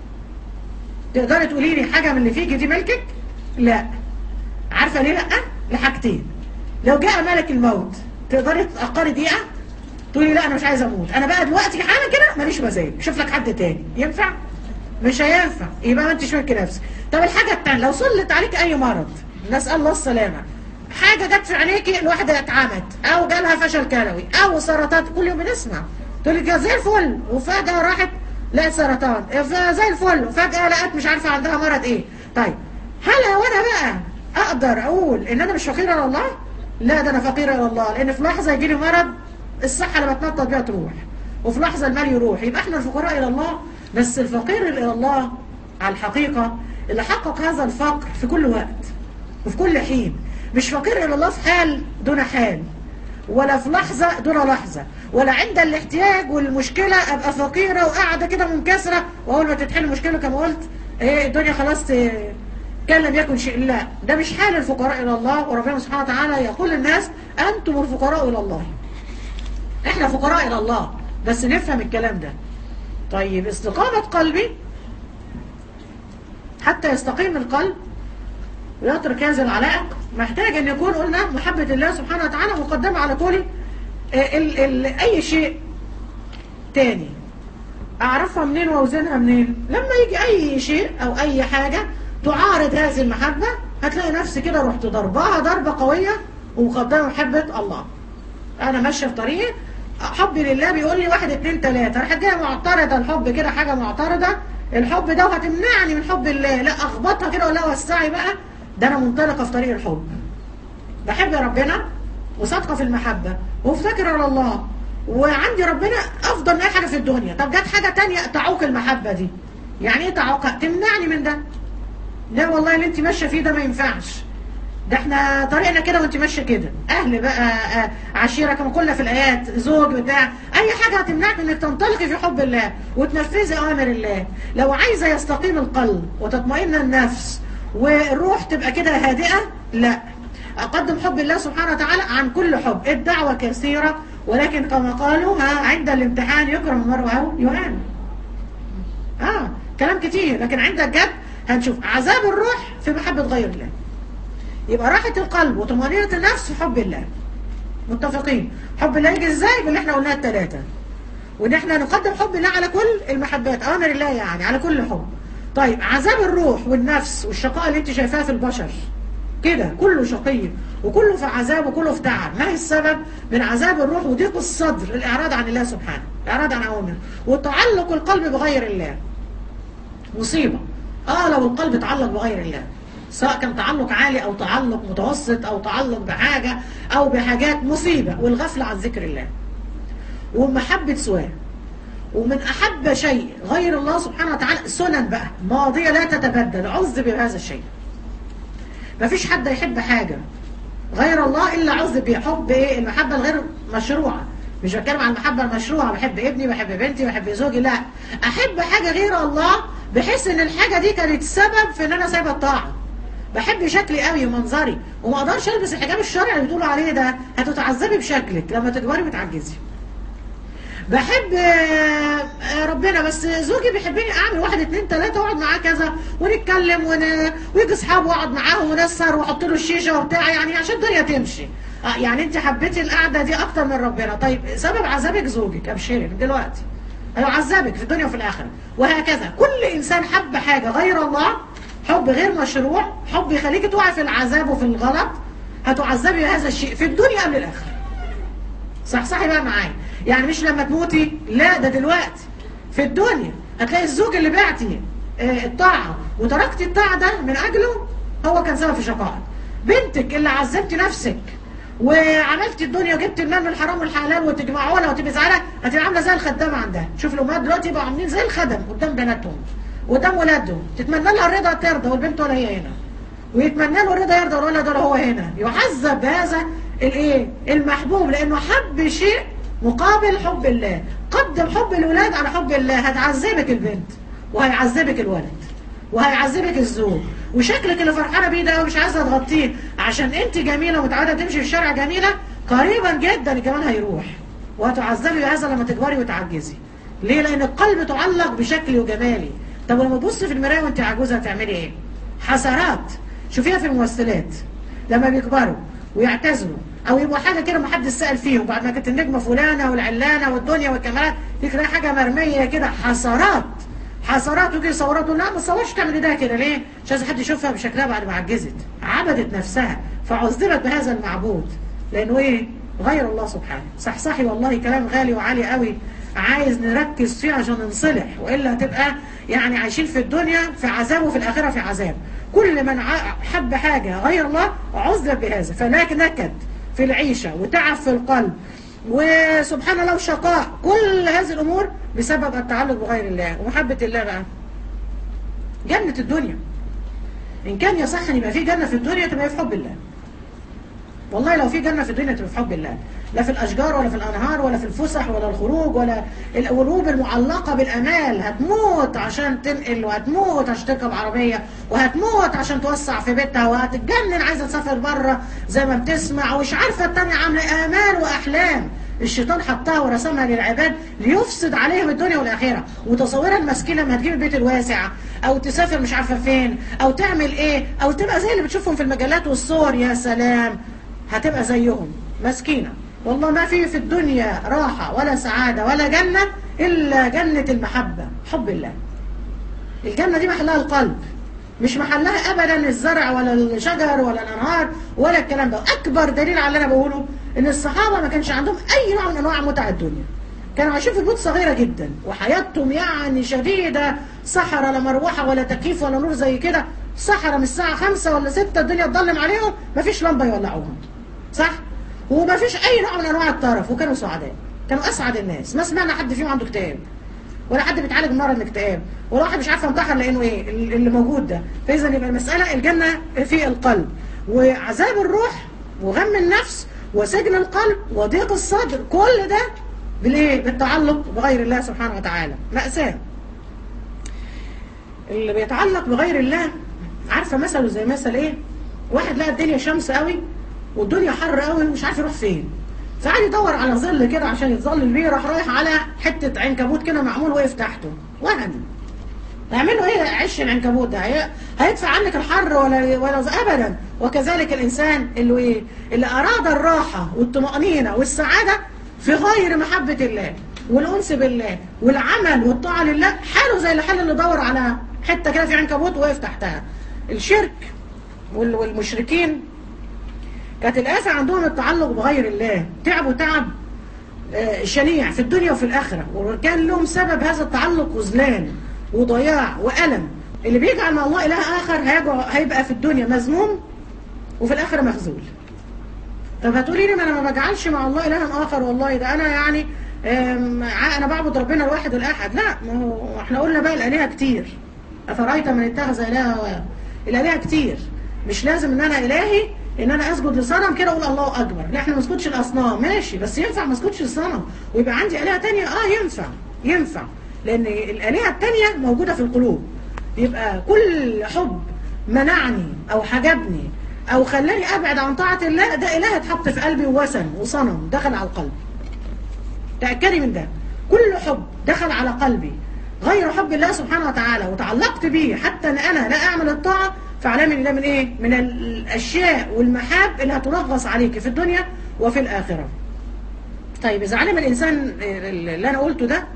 تقدري تقولي لي حاجه من اللي فيكي دي ملكك لا عارفه ليه لا لحاجتين لو جاء ملك الموت تقدري تتاخري دقيقه تقولي لا انا مش عايزه اموت انا بقى دلوقتي حالا كده ماليش مزاج شوف لك حد تاني ينفع مش هينفع يبقى ما انتش ملك نفسك طب الحاجه التانيه لو سلط عليك اي مرض نسال الله السلامه حاجه جت في عينيكي الواحده اتعمت او جالها فشل كلوي او سرطان كل يوم بنسمع تقول لك زي الفل وفجاه راحت لقت سرطان زي الفل وفجاه لقت مش عارفه عندها مرض ايه طيب هل هو انا بقى اقدر اقول ان انا مش فقيره الى الله لا ده انا فقيره الى الله لان في لحظه يجي لي مرض الصحه اللي بتنطط بيها تروح وفي لحظه المال يروح يبقى احنا الفقراء الى الله بس الفقير الى الله على الحقيقه اللي حقق هذا الفقر في كل وقت وفي كل حين مش فقير الى الله في حال دون حال ولا في لحظة دون لحظة ولا عند الاحتياج والمشكلة ابقى فقيرة وقاعدة كده منكسرة واول ما تتحل المشكلة كما قلت ايه الدنيا خلاص ت- كان لم يكن شيء لا ده مش حال الفقراء الى الله وربنا سبحانه وتعالى يقول للناس انتم الفقراء الى الله احنا فقراء الى الله بس نفهم الكلام ده طيب استقامة قلبي حتى يستقيم القلب ويترك هذه العلائق محتاج ان يكون قلنا محبة الله سبحانه وتعالى مقدمة على كل ال ال اي شيء تاني اعرفها منين واوزنها منين لما يجي اي شيء او اي حاجة تعارض هذه المحبة هتلاقي نفسي كده رحت ضربها ضربة قوية ومقدمة محبة الله انا ماشية في طريقي حبي لله بيقول لي واحد اتنين تلاتة راح جايه معترضة الحب كده حاجة معترضة الحب ده وهتمنعني من حب الله لا اخبطها كده ولا وسعي بقى ده انا منطلقة في طريق الحب بحب ربنا وصادقة في المحبة ومفتكرة على الله وعندي ربنا افضل من اي حاجة في الدنيا طب جت حاجة تانية تعوق المحبة دي يعني ايه تعوقها تمنعني من ده لا والله اللي انت ماشية فيه ده ما ينفعش ده احنا طريقنا كده وانت ماشيه كده اهل بقى آه، عشيره كما قلنا في الايات زوج بتاع اي حاجه هتمنعك انك تنطلقي في حب الله وتنفذي اوامر الله لو عايزه يستقيم القلب وتطمئن النفس والروح تبقى كده هادئه لا اقدم حب الله سبحانه وتعالى عن كل حب الدعوه كثيره ولكن كما قالوا ها عند الامتحان يكرم المرء او يهان اه كلام كتير لكن عند الجد هنشوف عذاب الروح في محبه غير الله يبقى راحة القلب وطمأنينة النفس في حب الله متفقين حب الله يجي ازاي باللي احنا قلناه الثلاثة وان احنا نقدم حب الله على كل المحبات اوامر الله يعني على كل حب طيب عذاب الروح والنفس والشقاء اللي انت شايفاه في البشر كده كله شقي وكله في عذاب وكله في تعب ما هي السبب من عذاب الروح وضيق الصدر الاعراض عن الله سبحانه الاعراض عن اوامره وتعلق القلب بغير الله مصيبة اه لو القلب تعلق بغير الله سواء كان تعلق عالي او تعلق متوسط او تعلق بحاجة او بحاجات مصيبة والغفلة عن ذكر الله ومحبة سواه ومن احب شيء غير الله سبحانه وتعالى سنن بقى ماضية لا تتبدل عذب بهذا الشيء مفيش حد يحب حاجة غير الله الا عذب بيها حب ايه المحبة الغير مشروعة مش بتكلم عن المحبة المشروعة بحب ابني بحب بنتي بحب زوجي لا احب حاجة غير الله بحيث ان الحاجة دي كانت سبب في ان انا سايبه الطاعة بحب شكلي قوي ومنظري وما اقدرش البس الحجاب الشرعي اللي بتقولوا عليه ده هتتعذبي بشكلك لما تكبري وتعجزي بحب آه، آه، ربنا بس زوجي بيحبني اعمل واحد اتنين تلاته واقعد معاه كذا ونتكلم ون... ويجي اصحابه واقعد معاهم ونسهر واحط له الشيشه وبتاع يعني عشان الدنيا تمشي آه، يعني انت حبيتي القعده دي اكتر من ربنا طيب سبب عذابك زوجك ابشري من دلوقتي هيعذبك في الدنيا وفي الاخره وهكذا كل انسان حب حاجه غير الله حب غير مشروع حب يخليك تقعي في العذاب وفي الغلط هتعذبي بهذا الشيء في الدنيا قبل الاخره صح صحي بقى معايا يعني مش لما تموتي لا ده دلوقتي في الدنيا هتلاقي الزوج اللي بعتي آه، الطاعة وتركتي الطاعة ده من أجله هو كان سبب في شقائك بنتك اللي عذبتي نفسك وعملتي الدنيا وجبت المال من الحرام والحلال وتجمعوا لها وتبقي زعلانه هتبقى عامله زي الخدامه عندها شوف الامهات دلوقتي بقوا عاملين زي الخدم قدام بناتهم قدام ولادهم تتمنى لها الرضا ترضى والبنت ولا هي هنا ويتمنى له الرضا يرضى والولد ولا هو هنا يعذب بهذا الايه المحبوب لانه حب شيء مقابل حب الله قدم حب الولاد على حب الله هتعذبك البنت وهيعذبك الولد وهيعذبك الزوج وشكلك اللي فرحانه بيه ده ومش عايزه تغطيه عشان انت جميله ومتعوده تمشي في الشارع جميله قريبا جدا كمان هيروح وهتعذبي بهذا لما تكبري وتعجزي ليه لان القلب تعلق بشكلي وجمالي طب لما تبص في المرايه وانت عجوزه هتعملي ايه حسرات شوفيها في الممثلات لما بيكبروا ويعتزلوا او يبقوا حاجه كده ما حدش سال فيهم بعد ما كانت النجمه فلانه والعلانه والدنيا والكاميرات تلاقي حاجه مرميه كده حسرات حسرات وكده صورات لا ما تصورش تعمل ده كده ليه؟ مش عايز حد يشوفها بشكلها بعد ما عجزت عبدت نفسها فعذبت بهذا المعبود لانه ايه؟ غير الله سبحانه صحصحي والله كلام غالي وعالي قوي عايز نركز فيه عشان ننصلح والا هتبقى يعني عايشين في الدنيا في عذاب وفي الاخره في عذاب كل من ع- حب حاجه غير الله عذب بهذا فلاك نكد في العيشه وتعب في القلب وسبحان الله وشقاء كل هذه الامور بسبب التعلق بغير الله ومحبه الله بقى جنه الدنيا ان كان يصح ان يبقى في جنه في الدنيا تبقى في حب الله والله لو في جنة في الدنيا تبقى في حب الله لا في الأشجار ولا في الأنهار ولا في الفسح ولا الخروج ولا القلوب المعلقة بالأمال هتموت عشان تنقل وهتموت عشان تركب عربية وهتموت عشان توسع في بيتها وهتتجنن عايزة تسافر بره زي ما بتسمع ومش عارفة التانية عاملة آمال وأحلام الشيطان حطها ورسمها للعباد ليفسد عليهم الدنيا والآخرة وتصورها المسكينة لما هتجيب البيت الواسع أو تسافر مش عارفة فين أو تعمل إيه أو تبقى زي اللي بتشوفهم في المجلات والصور يا سلام هتبقى زيهم مسكينة والله ما في في الدنيا راحة ولا سعادة ولا جنة إلا جنة المحبة حب الله الجنة دي محلها القلب مش محلها ابدا الزرع ولا الشجر ولا الانهار ولا الكلام ده اكبر دليل على اللي انا بقوله ان الصحابه ما كانش عندهم اي نوع من انواع متع الدنيا كانوا عايشين في بيوت صغيره جدا وحياتهم يعني شديده صحراء لا مروحه ولا تكييف ولا نور زي كده صحراء من الساعه 5 ولا 6 الدنيا تضلم عليهم مفيش لمبه يولعوها صح ومفيش اي نوع من انواع الطرف وكانوا سعداء كانوا اسعد الناس ما سمعنا حد فيهم عنده اكتئاب ولا حد بيتعالج من مرض الاكتئاب ولا واحد مش عارف ينتحر لانه ايه اللي موجود ده فاذا يبقى المساله الجنه في القلب وعذاب الروح وغم النفس وسجن القلب وضيق الصدر كل ده بالايه بالتعلق بغير الله سبحانه وتعالى مأساة اللي بيتعلق بغير الله عارفه مثله زي مثل ايه واحد لقى الدنيا شمس قوي والدنيا حر قوي ومش عارف يروح فين فقعد يدور على ظل كده عشان يتظلل بيه راح رايح على حته عنكبوت كده معمول واقف تحته وهمي تعمل له ايه عش العنكبوت ده هي- هيدفع عنك الحر ولا ولا ابدا وكذلك الانسان اللي ايه اللي اراد الراحه والطمانينه والسعاده في غير محبه الله والانس بالله والعمل والطاعه لله حاله زي الحال اللي دور على حته كده في عنكبوت واقف تحتها الشرك وال- والمشركين كانت الآفة عندهم التعلق بغير الله تعبوا تعب آه، شنيع في الدنيا وفي الآخرة وكان لهم سبب هذا التعلق خذلان وضياع وألم اللي بيجعل مع الله إله آخر هيجع- هيبقى في الدنيا مذموم وفي الآخرة مخذول طب هتقولي لي ما انا ما بجعلش مع الله الها اخر والله ده انا يعني آم، ع- انا بعبد ربنا الواحد الاحد لا ما هو احنا قلنا بقى الالهه كتير افرايت من اتخذ الهه هواه الالهه كتير مش لازم ان انا الهي ان انا اسجد لصنم كده اقول الله اكبر لا احنا ما نسجدش الاصنام ماشي بس ينفع ما اسجدش للصنم ويبقى عندي الهه تانية اه ينفع ينفع لان الالهه التانية موجوده في القلوب يبقى كل حب منعني او حجبني او خلاني ابعد عن طاعه الله ده اله اتحط في قلبي ووسن وصنم دخل على القلب تاكدي من ده كل حب دخل على قلبي غير حب الله سبحانه وتعالى وتعلقت به حتى ان انا لا اعمل الطاعه فاعلمي ان ده من ايه من الاشياء والمحاب اللي هتنغص عليك في الدنيا وفي الاخره طيب اذا علم الانسان اللي انا قلته ده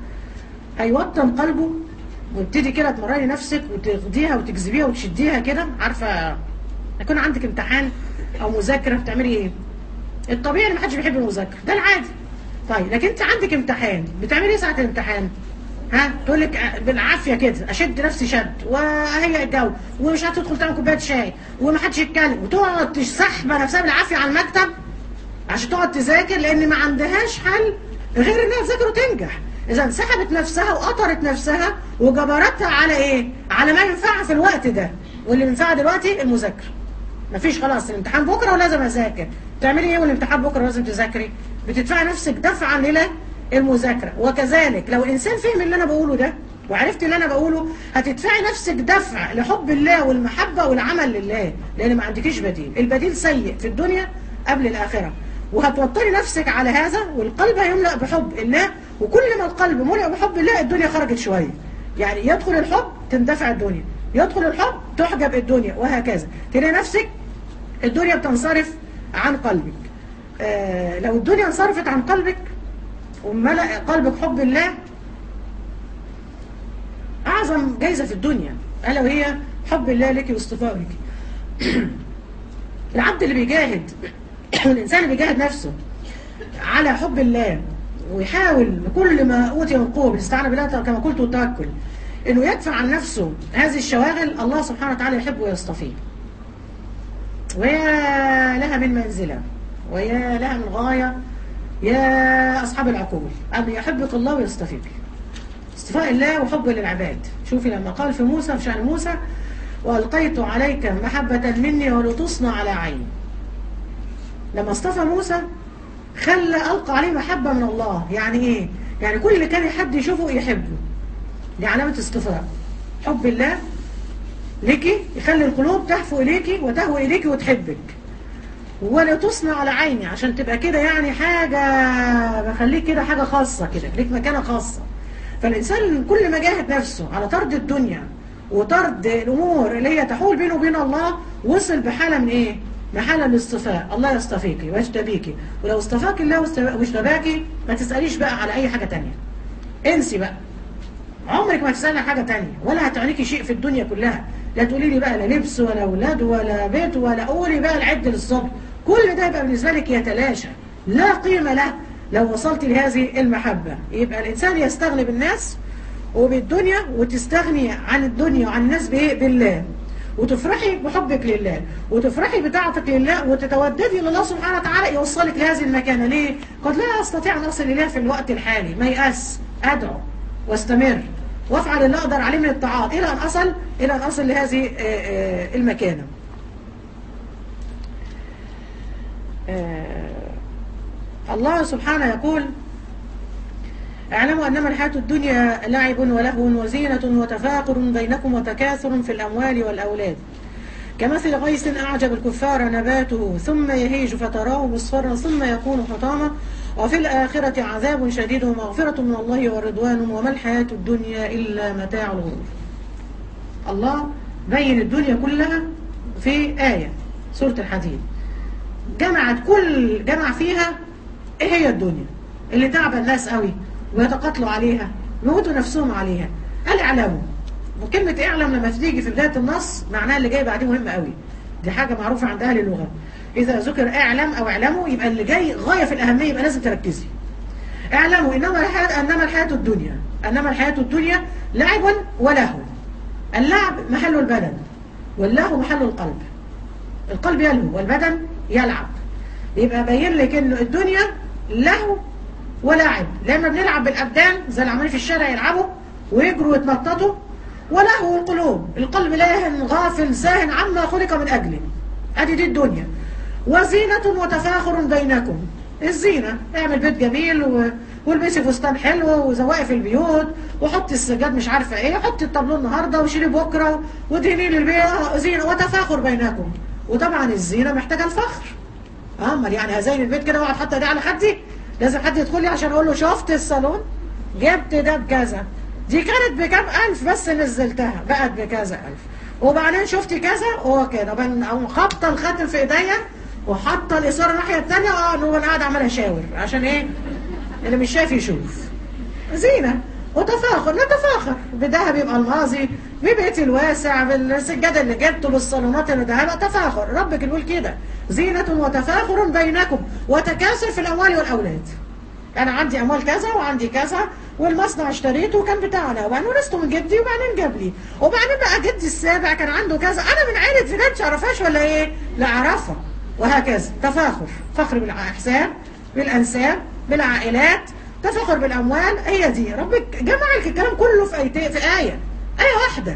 هيوطن قلبه وابتدي كده تمرني نفسك وتاخديها وتجذبيها وتشديها كده عارفه يكون عندك امتحان او مذاكره بتعملي ايه الطبيعي ان محدش بيحب المذاكره ده العادي طيب لكن انت عندك امتحان بتعملي ايه ساعه الامتحان ها تقول لك بالعافيه كده اشد نفسي شد وهي الجو ومش هتدخل تعمل كوبايه شاي ومحدش يتكلم وتقعد تسحب نفسها بالعافيه على المكتب عشان تقعد تذاكر لان ما عندهاش حل غير انها تذاكر وتنجح اذا سحبت نفسها وقطرت نفسها وجبرتها على ايه على ما ينفعها في الوقت ده واللي ينفعها دلوقتي المذاكره مفيش خلاص الامتحان بكره ولازم اذاكر تعملي ايه والامتحان بكره لازم تذاكري بتدفعي نفسك دفعا الى المذاكره وكذلك لو الانسان فهم اللي انا بقوله ده وعرفت اللي انا بقوله هتدفعي نفسك دفع لحب الله والمحبه والعمل لله لان ما عندكيش بديل البديل سيء في الدنيا قبل الاخره وهتوتري نفسك على هذا والقلب هيملأ بحب الله وكل ما القلب ملئ بحب الله الدنيا خرجت شويه يعني يدخل الحب تندفع الدنيا يدخل الحب تحجب الدنيا وهكذا تلاقي نفسك الدنيا بتنصرف عن قلبك آه لو الدنيا انصرفت عن قلبك وملأ قلبك حب الله أعظم جايزة في الدنيا ألا وهي حب الله لك واصطفائك العبد اللي بيجاهد الإنسان اللي بيجاهد نفسه على حب الله ويحاول بكل ما أوتي من قوة بالاستعانة بالله كما قلت والتوكل إنه يدفع عن نفسه هذه الشواغل الله سبحانه وتعالى يحبه ويصطفيه ويا لها من منزلة ويا لها من غاية يا أصحاب العقول أن يحبك الله ويصطفيك اصطفاء الله وحب للعباد شوفي لما قال في موسى في شأن موسى وألقيت عليك محبة مني ولتصنع على عيني لما اصطفى موسى خلى ألقى عليه محبة من الله يعني إيه؟ يعني كل اللي كان حد يشوفه يحبه دي علامة اصطفاء حب الله ليكي يخلي القلوب تهفو إليكي وتهوي إليكي وتحبك ولا تصنع على عيني عشان تبقى كده يعني حاجة بخليك كده حاجة خاصة كده ليك مكانة خاصة فالإنسان كل ما جاهد نفسه على طرد الدنيا وطرد الأمور اللي هي تحول بينه وبين الله وصل بحالة من إيه؟ بحالة الاصطفاء الله يصطفيكي ويجتبيكي ولو اصطفاك الله واجتباكي ما تسأليش بقى على أي حاجة تانية انسي بقى عمرك ما تسألي حاجة تانية ولا هتعنيكي شيء في الدنيا كلها لا تقولي لي بقى لا لبس ولا أولاد ولا بيت ولا قولي بقى العد للصبر كل ده يبقى بالنسبة لك يتلاشى لا قيمة له لو وصلت لهذه المحبة يبقى الإنسان يستغني بالناس وبالدنيا وتستغني عن الدنيا وعن الناس بإيه بالله وتفرحي بحبك لله وتفرحي بطاعتك لله وتتوددي لله سبحانه وتعالى يوصلك لهذه المكانة ليه؟ قد لا أستطيع أن أصل إليها في الوقت الحالي ما يأس أدعو واستمر وافعل اللي أقدر عليه من الطاعات إلى أن أصل إلى أن أصل لهذه آه، آه، المكانة آه، الله سبحانه يقول اعلموا أنما الحياة الدنيا لعب ولهو وزينة وتفاخر بينكم وتكاثر في الأموال والأولاد كمثل غيث أعجب الكفار نباته ثم يهيج فتراه مصفرا ثم يكون حطاما وفي الآخرة عذاب شديد ومغفرة من الله ورضوان وما الحياة الدنيا إلا متاع الغرور الله بين الدنيا كلها في آية سورة الحديد جمعت كل جمع فيها ايه هي الدنيا اللي تعب الناس قوي ويتقاتلوا عليها يموتوا نفسهم عليها قال اعلموا وكلمة اعلم لما تيجي في بداية النص معناها اللي جاي بعديه مهم قوي دي حاجة معروفة عند أهل اللغة إذا ذكر اعلم أو اعلموا يبقى اللي جاي غاية في الأهمية يبقى لازم تركزي اعلموا إنما الحياة أنما الحياة الدنيا أنما الحياة الدنيا لعب ولهو اللعب محل البدن واللهو محل القلب القلب يلهو والبدن يلعب يبقى باين لك ان الدنيا لهو ولعب لما بنلعب بالابدان زي اللي عمالين في الشارع يلعبوا ويجروا ويتنططوا ولهو القلوب القلب لاهن غافل ساهن عما خلق من اجله ادي دي الدنيا وزينة وتفاخر بينكم الزينة اعمل بيت جميل و... والبسي فستان حلو وزوقي في البيوت وحطي السجاد مش عارفه ايه حطي الطابلون النهارده وشيلي بكره ودهني للبيت زينه وتفاخر بينكم وطبعا الزينه محتاجه الفخر امال يعني هزين البيت كده واقعد حاطه ده على خدي لازم حد يدخل لي عشان اقول له شفت الصالون جبت ده بكذا دي كانت بكام الف بس نزلتها بقت بكذا الف وبعدين شفتي كذا هو كده بن- اقوم خابطه الخاتم في ايديا وحاطه الاساره الناحيه الثانيه اه انا قاعد عمال اشاور عشان ايه اللي مش شايف يشوف زينة وتفاخر نتفاخر بذهب يبقى الماضي ببيتي الواسع بالسجادة اللي جبته بالصالونات اللي دهبها تفاخر ربك بيقول كده زينة وتفاخر بينكم وتكاثر في الأموال والأولاد أنا عندي أموال كذا وعندي كذا والمصنع اشتريته وكان بتاعنا وبعدين ورثته من جدي وبعدين جاب لي وبعدين بقى جدي السابع كان عنده كذا أنا من عائلة فلان تعرفهاش ولا إيه؟ لا أعرفها وهكذا تفاخر فخر بالأحساب بالأنساب بالعائلات تفاخر بالأموال هي دي ربك جمع لك الكلام كله في آيتين في آية آية واحدة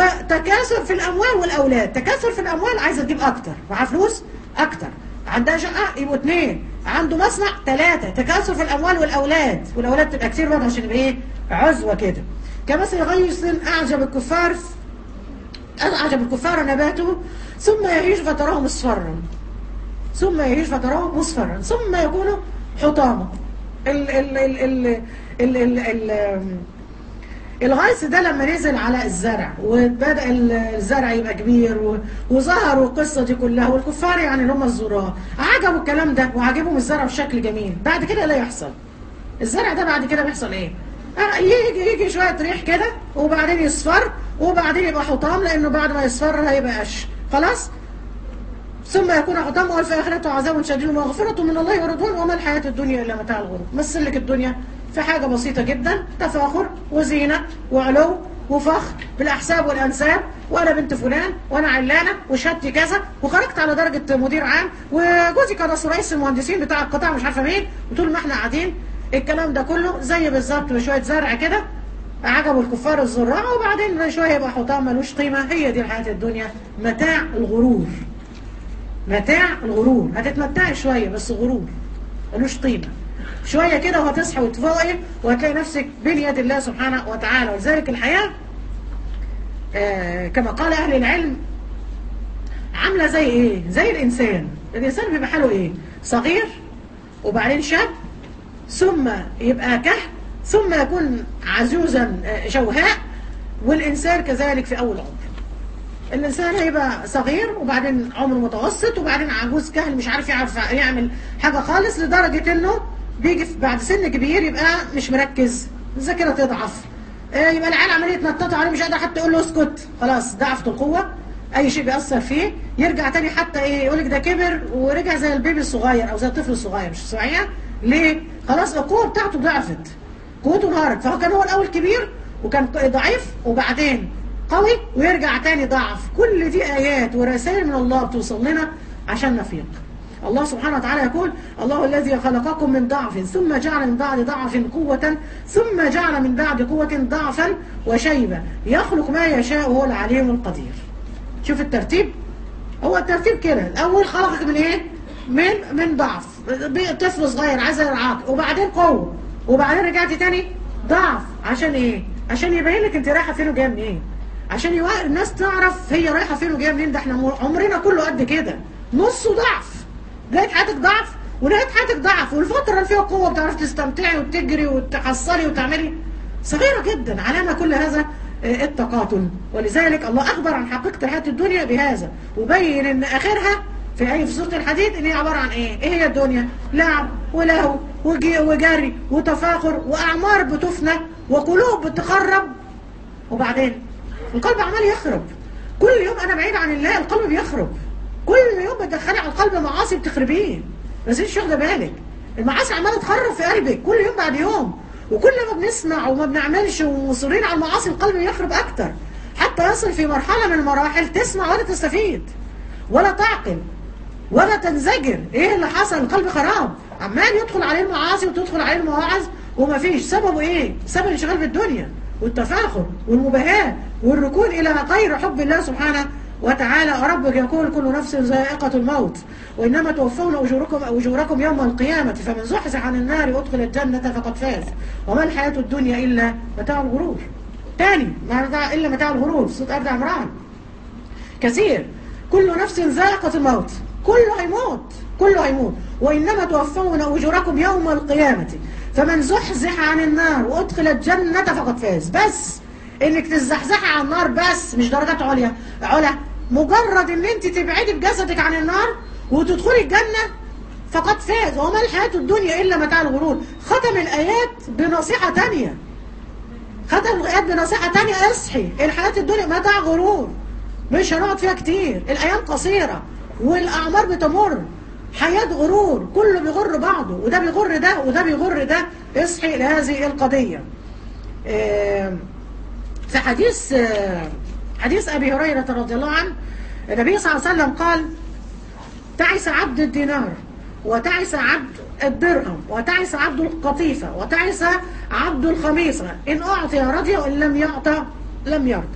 وتكاثر في الأموال والأولاد تكاثر في الأموال عايزة تجيب أكتر معاه فلوس أكتر عندها شقة يبقوا اثنين عنده مصنع ثلاثة تكاثر في الأموال والأولاد والأولاد تبقى كتير برضه عشان يبقى إيه عزوة كده كمثل غيث أعجب الكفار أعجب الكفار نباته ثم يهيج فتراه مصفرا ثم يهيج فتراه مصفرا ثم يكون حطاما ال ال ال ال ال ال ال الغيث ده لما نزل على الزرع وبدأ الزرع يبقى كبير و- وظهروا القصة دي كلها والكفار يعني اللي هم الزراع عجبوا الكلام ده وعجبهم الزرع بشكل جميل بعد كده لا يحصل الزرع ده بعد كده بيحصل ايه آه، يجي يجي شوية ريح كده وبعدين يصفر وبعدين يبقى حطام لانه بعد ما يصفر هيبقى قش خلاص ثم يكون حطام وفي آخرته عذاب شديد ومغفرة من الله ورضوان وما الحياة الدنيا إلا متاع الغرور مثل لك الدنيا في حاجة بسيطة جدا تفاخر وزينة وعلو وفخر بالأحساب والأنساب وأنا بنت فلان وأنا علانة وشهادتي كذا وخرجت على درجة مدير عام وجوزي كان رئيس رئيس المهندسين بتاع القطاع مش عارفة مين وطول ما احنا قاعدين الكلام ده كله زي بالظبط بشوية زرع كده عجبوا الكفار الزراع وبعدين شوية يبقى حطام ملوش قيمة هي دي الحياة الدنيا متاع الغرور متاع الغرور هتتمتعي شوية بس غرور ملوش قيمة شوية كده وهتصحي وتفوقي وهتلاقي نفسك بين يد الله سبحانه وتعالى ولذلك الحياة آه كما قال أهل العلم عاملة زي إيه؟ زي الإنسان الإنسان بيبقى حاله إيه؟ صغير وبعدين شاب ثم يبقى كهف ثم يكون عزوزا آه، شوهاء والإنسان كذلك في أول عمر الإنسان هيبقى صغير وبعدين عمره متوسط وبعدين عجوز كهل مش عارف يعرف يعمل حاجة خالص لدرجة إنه بيجي في- بعد سن كبير يبقى مش مركز الذاكره تضعف آه، يبقى العيال عماليه يتنططوا عليه مش قادر حتى يقول له اسكت خلاص ضعفت القوه اي شيء بيأثر فيه يرجع تاني حتى ايه يقول لك ده كبر ورجع زي البيبي الصغير او زي الطفل الصغير مش صحيح ليه خلاص القوه بتاعته ضعفت قوته انهارت فهو كان هو الاول كبير وكان ضعيف وبعدين قوي ويرجع تاني ضعف كل دي ايات ورسائل من الله بتوصل لنا عشان نفيق الله سبحانه وتعالى يقول الله الذي خلقكم من ضعف ثم جعل من بعد ضعف قوة ثم جعل من بعد قوة ضعفا وشيبة يخلق ما يشاء وهو العليم القدير شوف الترتيب هو الترتيب كده الاول خلقك من ايه من من ضعف طفل صغير عايز يرعاك وبعدين قوه وبعدين رجعت تاني ضعف عشان ايه عشان يبين لك انت رايحه فين وجايه منين عشان يوقع الناس تعرف هي رايحه فين وجايه منين ده احنا مو- عمرنا كله قد كده نصه ضعف بدايه حياتك ضعف ونهايه حياتك ضعف والفتره اللي فيها قوه بتعرفي تستمتعي وتجري وتحصلي وتعملي صغيره جدا علامه كل هذا آه، التقاتل ولذلك الله اخبر عن حقيقه الحياه الدنيا بهذا وبين ان اخرها في اي في سوره الحديد ان هي عباره عن ايه؟ ايه هي الدنيا؟ لعب ولهو وجي- وجري وتفاخر واعمار بتفنى وقلوب بتخرب وبعدين القلب عمال يخرب كل يوم انا بعيد عن الله القلب بيخرب كل يوم بتدخلي على القلب معاصي بتخربيه بس انت مش واخده بالك المعاصي عماله تخرب في قلبك كل يوم بعد يوم وكل ما بنسمع وما بنعملش ومصرين على المعاصي القلب يخرب اكتر حتى يصل في مرحله من المراحل تسمع ولا تستفيد ولا تعقل ولا تنزجر ايه اللي حصل القلب خراب عمال يدخل عليه المعاصي وتدخل عليه المواعظ ومفيش سببه ايه سبب الانشغال بالدنيا والتفاخر والمباهاة والركون الى غير حب الله سبحانه وتعالى ربك يقول كل نفس ذائقة الموت وإنما توفون أجوركم أجوركم يوم القيامة فمن زحزح عن النار وأدخل الجنة فقد فاز وما الحياة الدنيا إلا متاع الغرور تاني ما متاع إلا متاع الغرور صوت أبدا عمران كثير كل نفس ذائقة الموت كله هيموت كله هيموت وإنما توفون أجوركم يوم القيامة فمن زحزح عن النار وأدخل الجنة فقد فاز بس إنك تزحزحي عن النار بس مش درجات عليا علا مجرد إن أنت تبعدي بجسدك عن النار وتدخلي الجنة فقد فاز وما الحياة الدنيا إلا متاع الغرور ختم الآيات بنصيحة تانية ختم الآيات بنصيحة تانية اصحي الحياة الدنيا متاع غرور مش هنقعد فيها كتير الأيام قصيرة والأعمار بتمر حياة غرور كله بيغر بعضه وده بيغر ده وده بيغر ده اصحي لهذه القضية آه، في حديث آه، حديث أبي هريرة رضي الله عنه النبي صلى الله عليه وسلم قال تعس عبد الدينار وتعس عبد الدرهم وتعس عبد القطيفة وتعس عبد الخميصة إن أعطي رضي وإن لم يعطى لم يرضى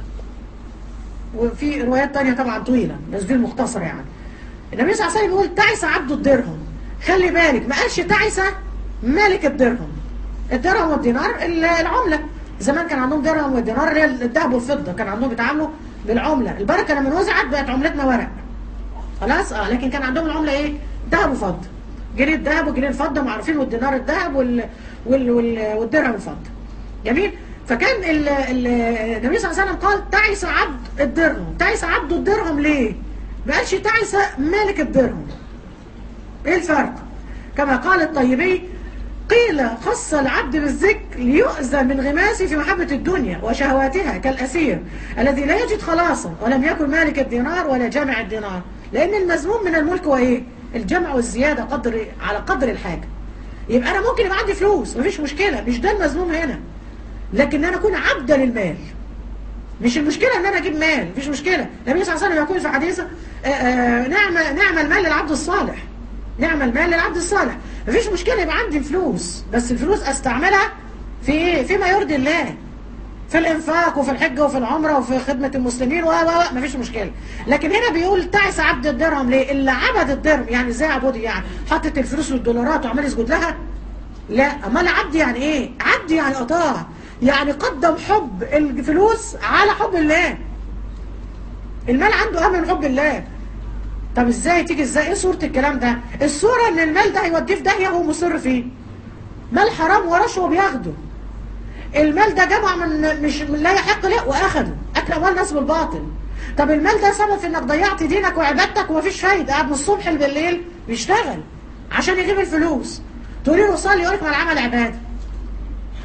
وفي روايات تانية طبعا طويلة بس دي المختصرة يعني النبي صلى الله عليه وسلم يقول تعس عبد الدرهم خلي بالك ما قالش تعس مالك الدرهم الدرهم والدينار ال- العملة زمان كان عندهم درهم والدينار اللي هي الذهب والفضة كان عندهم بيتعاملوا بالعملة البركة لما انوزعت بقت عملتنا ورق خلاص اه لكن كان عندهم العملة ايه ذهب وفضة جنيه الذهب وجنيه الفضة معروفين والدينار الذهب وال... وال... وال... والدرهم الفضة جميل فكان ال... ال... النبي صلى الله عليه وسلم قال تعس عبد الدرهم تعس عبد الدرهم ليه ما قالش تعس مالك الدرهم ايه الفرق كما قال الطيبي قيل خص العبد بالذكر ليؤذى من غماسه في محبة الدنيا وشهواتها كالأسير الذي لا يجد خلاصا ولم يكن مالك الدينار ولا جامع الدينار لأن المذموم من الملك هو إيه؟ الجمع والزيادة قدر على قدر الحاجة يبقى أنا ممكن يبقى عندي فلوس مفيش مشكلة مش ده المذموم هنا لكن أنا أكون عبدا للمال مش المشكلة ان انا اجيب مال مفيش مشكلة النبي صلى الله عليه وسلم يقول في حديثه آه، آه، نعم نعم المال للعبد الصالح نعم المال للعبد الصالح مفيش مشكلة يبقى عندي فلوس بس الفلوس استعملها في ايه فيما يرضي الله في الانفاق وفي الحج وفي العمرة وفي خدمة المسلمين و و و مفيش مشكلة لكن هنا بيقول تعس عبد الدرهم ليه اللي عبد الدرهم يعني ازاي عبودي يعني حطت الفلوس والدولارات وعمال يسجد لها لا امال عبد يعني ايه عبد يعني اطاع يعني قدم حب الفلوس على حب الله المال عنده اهم من حب الله طب ازاي تيجي ازاي ايه صورة الكلام ده الصورة ان المال ده هيوديه في داهية وهو مصر فيه مال حرام ورشوه بياخده المال ده جمع من مش من لا يحق له واخده اكل اموال الناس بالباطل طب المال ده سبب في انك ضيعت دينك وعبادتك ومفيش فايده قاعد من الصبح بالليل بيشتغل عشان يجيب الفلوس تقولي له صلي يقول لك ما العمل عباده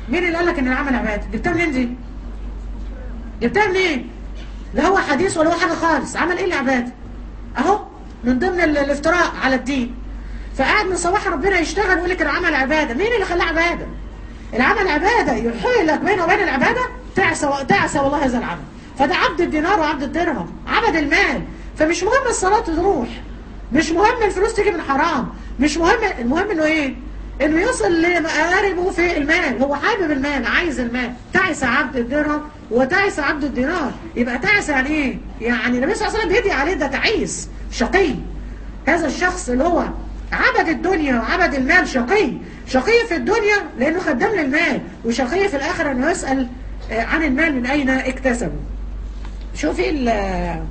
مين اللي قال لك ان العمل عباده جبتها منين دي جبتها منين لا هو حديث ولا هو حاجه خالص عمل ايه العباده اهو من ضمن ال- الافتراء على الدين فقاعد من صباح ربنا يشتغل ويقول لك العمل عباده مين اللي خلاه عباده العمل عباده يحيلك بينه وبين العباده تعسى تعسى والله هذا العمل فده عبد الدينار وعبد الدرهم عبد المال فمش مهم الصلاه تروح مش مهم الفلوس تيجي من حرام مش مهم المهم انه ايه انه يصل لمقاربه في المال هو حابب المال عايز المال تعس عبد الدرهم وتعس عبد الدينار يبقى تعس يعني ايه يعني النبي صلى الله عليه وسلم بيدي عليه ده تعيس شقي هذا الشخص اللي هو عبد الدنيا وعبد المال شقي شقي في الدنيا لانه خدام للمال وشقي في الاخره انه يسال آه، عن المال من اين اكتسبه شوفي ال-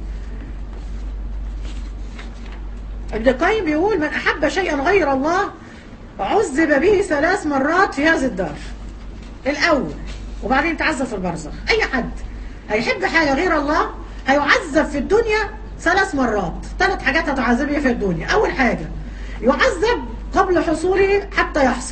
ابن القيم بيقول من أحب شيئا غير الله عذب به ثلاث مرات في هذه الدار الأول وبعدين تعذب في البرزخ أي حد هيحب حاجة غير الله هيعذب في الدنيا ثلاث مرات ثلاث حاجات هتعذبه في الدنيا أول حاجة يعذب قبل حصوله حتى يحصل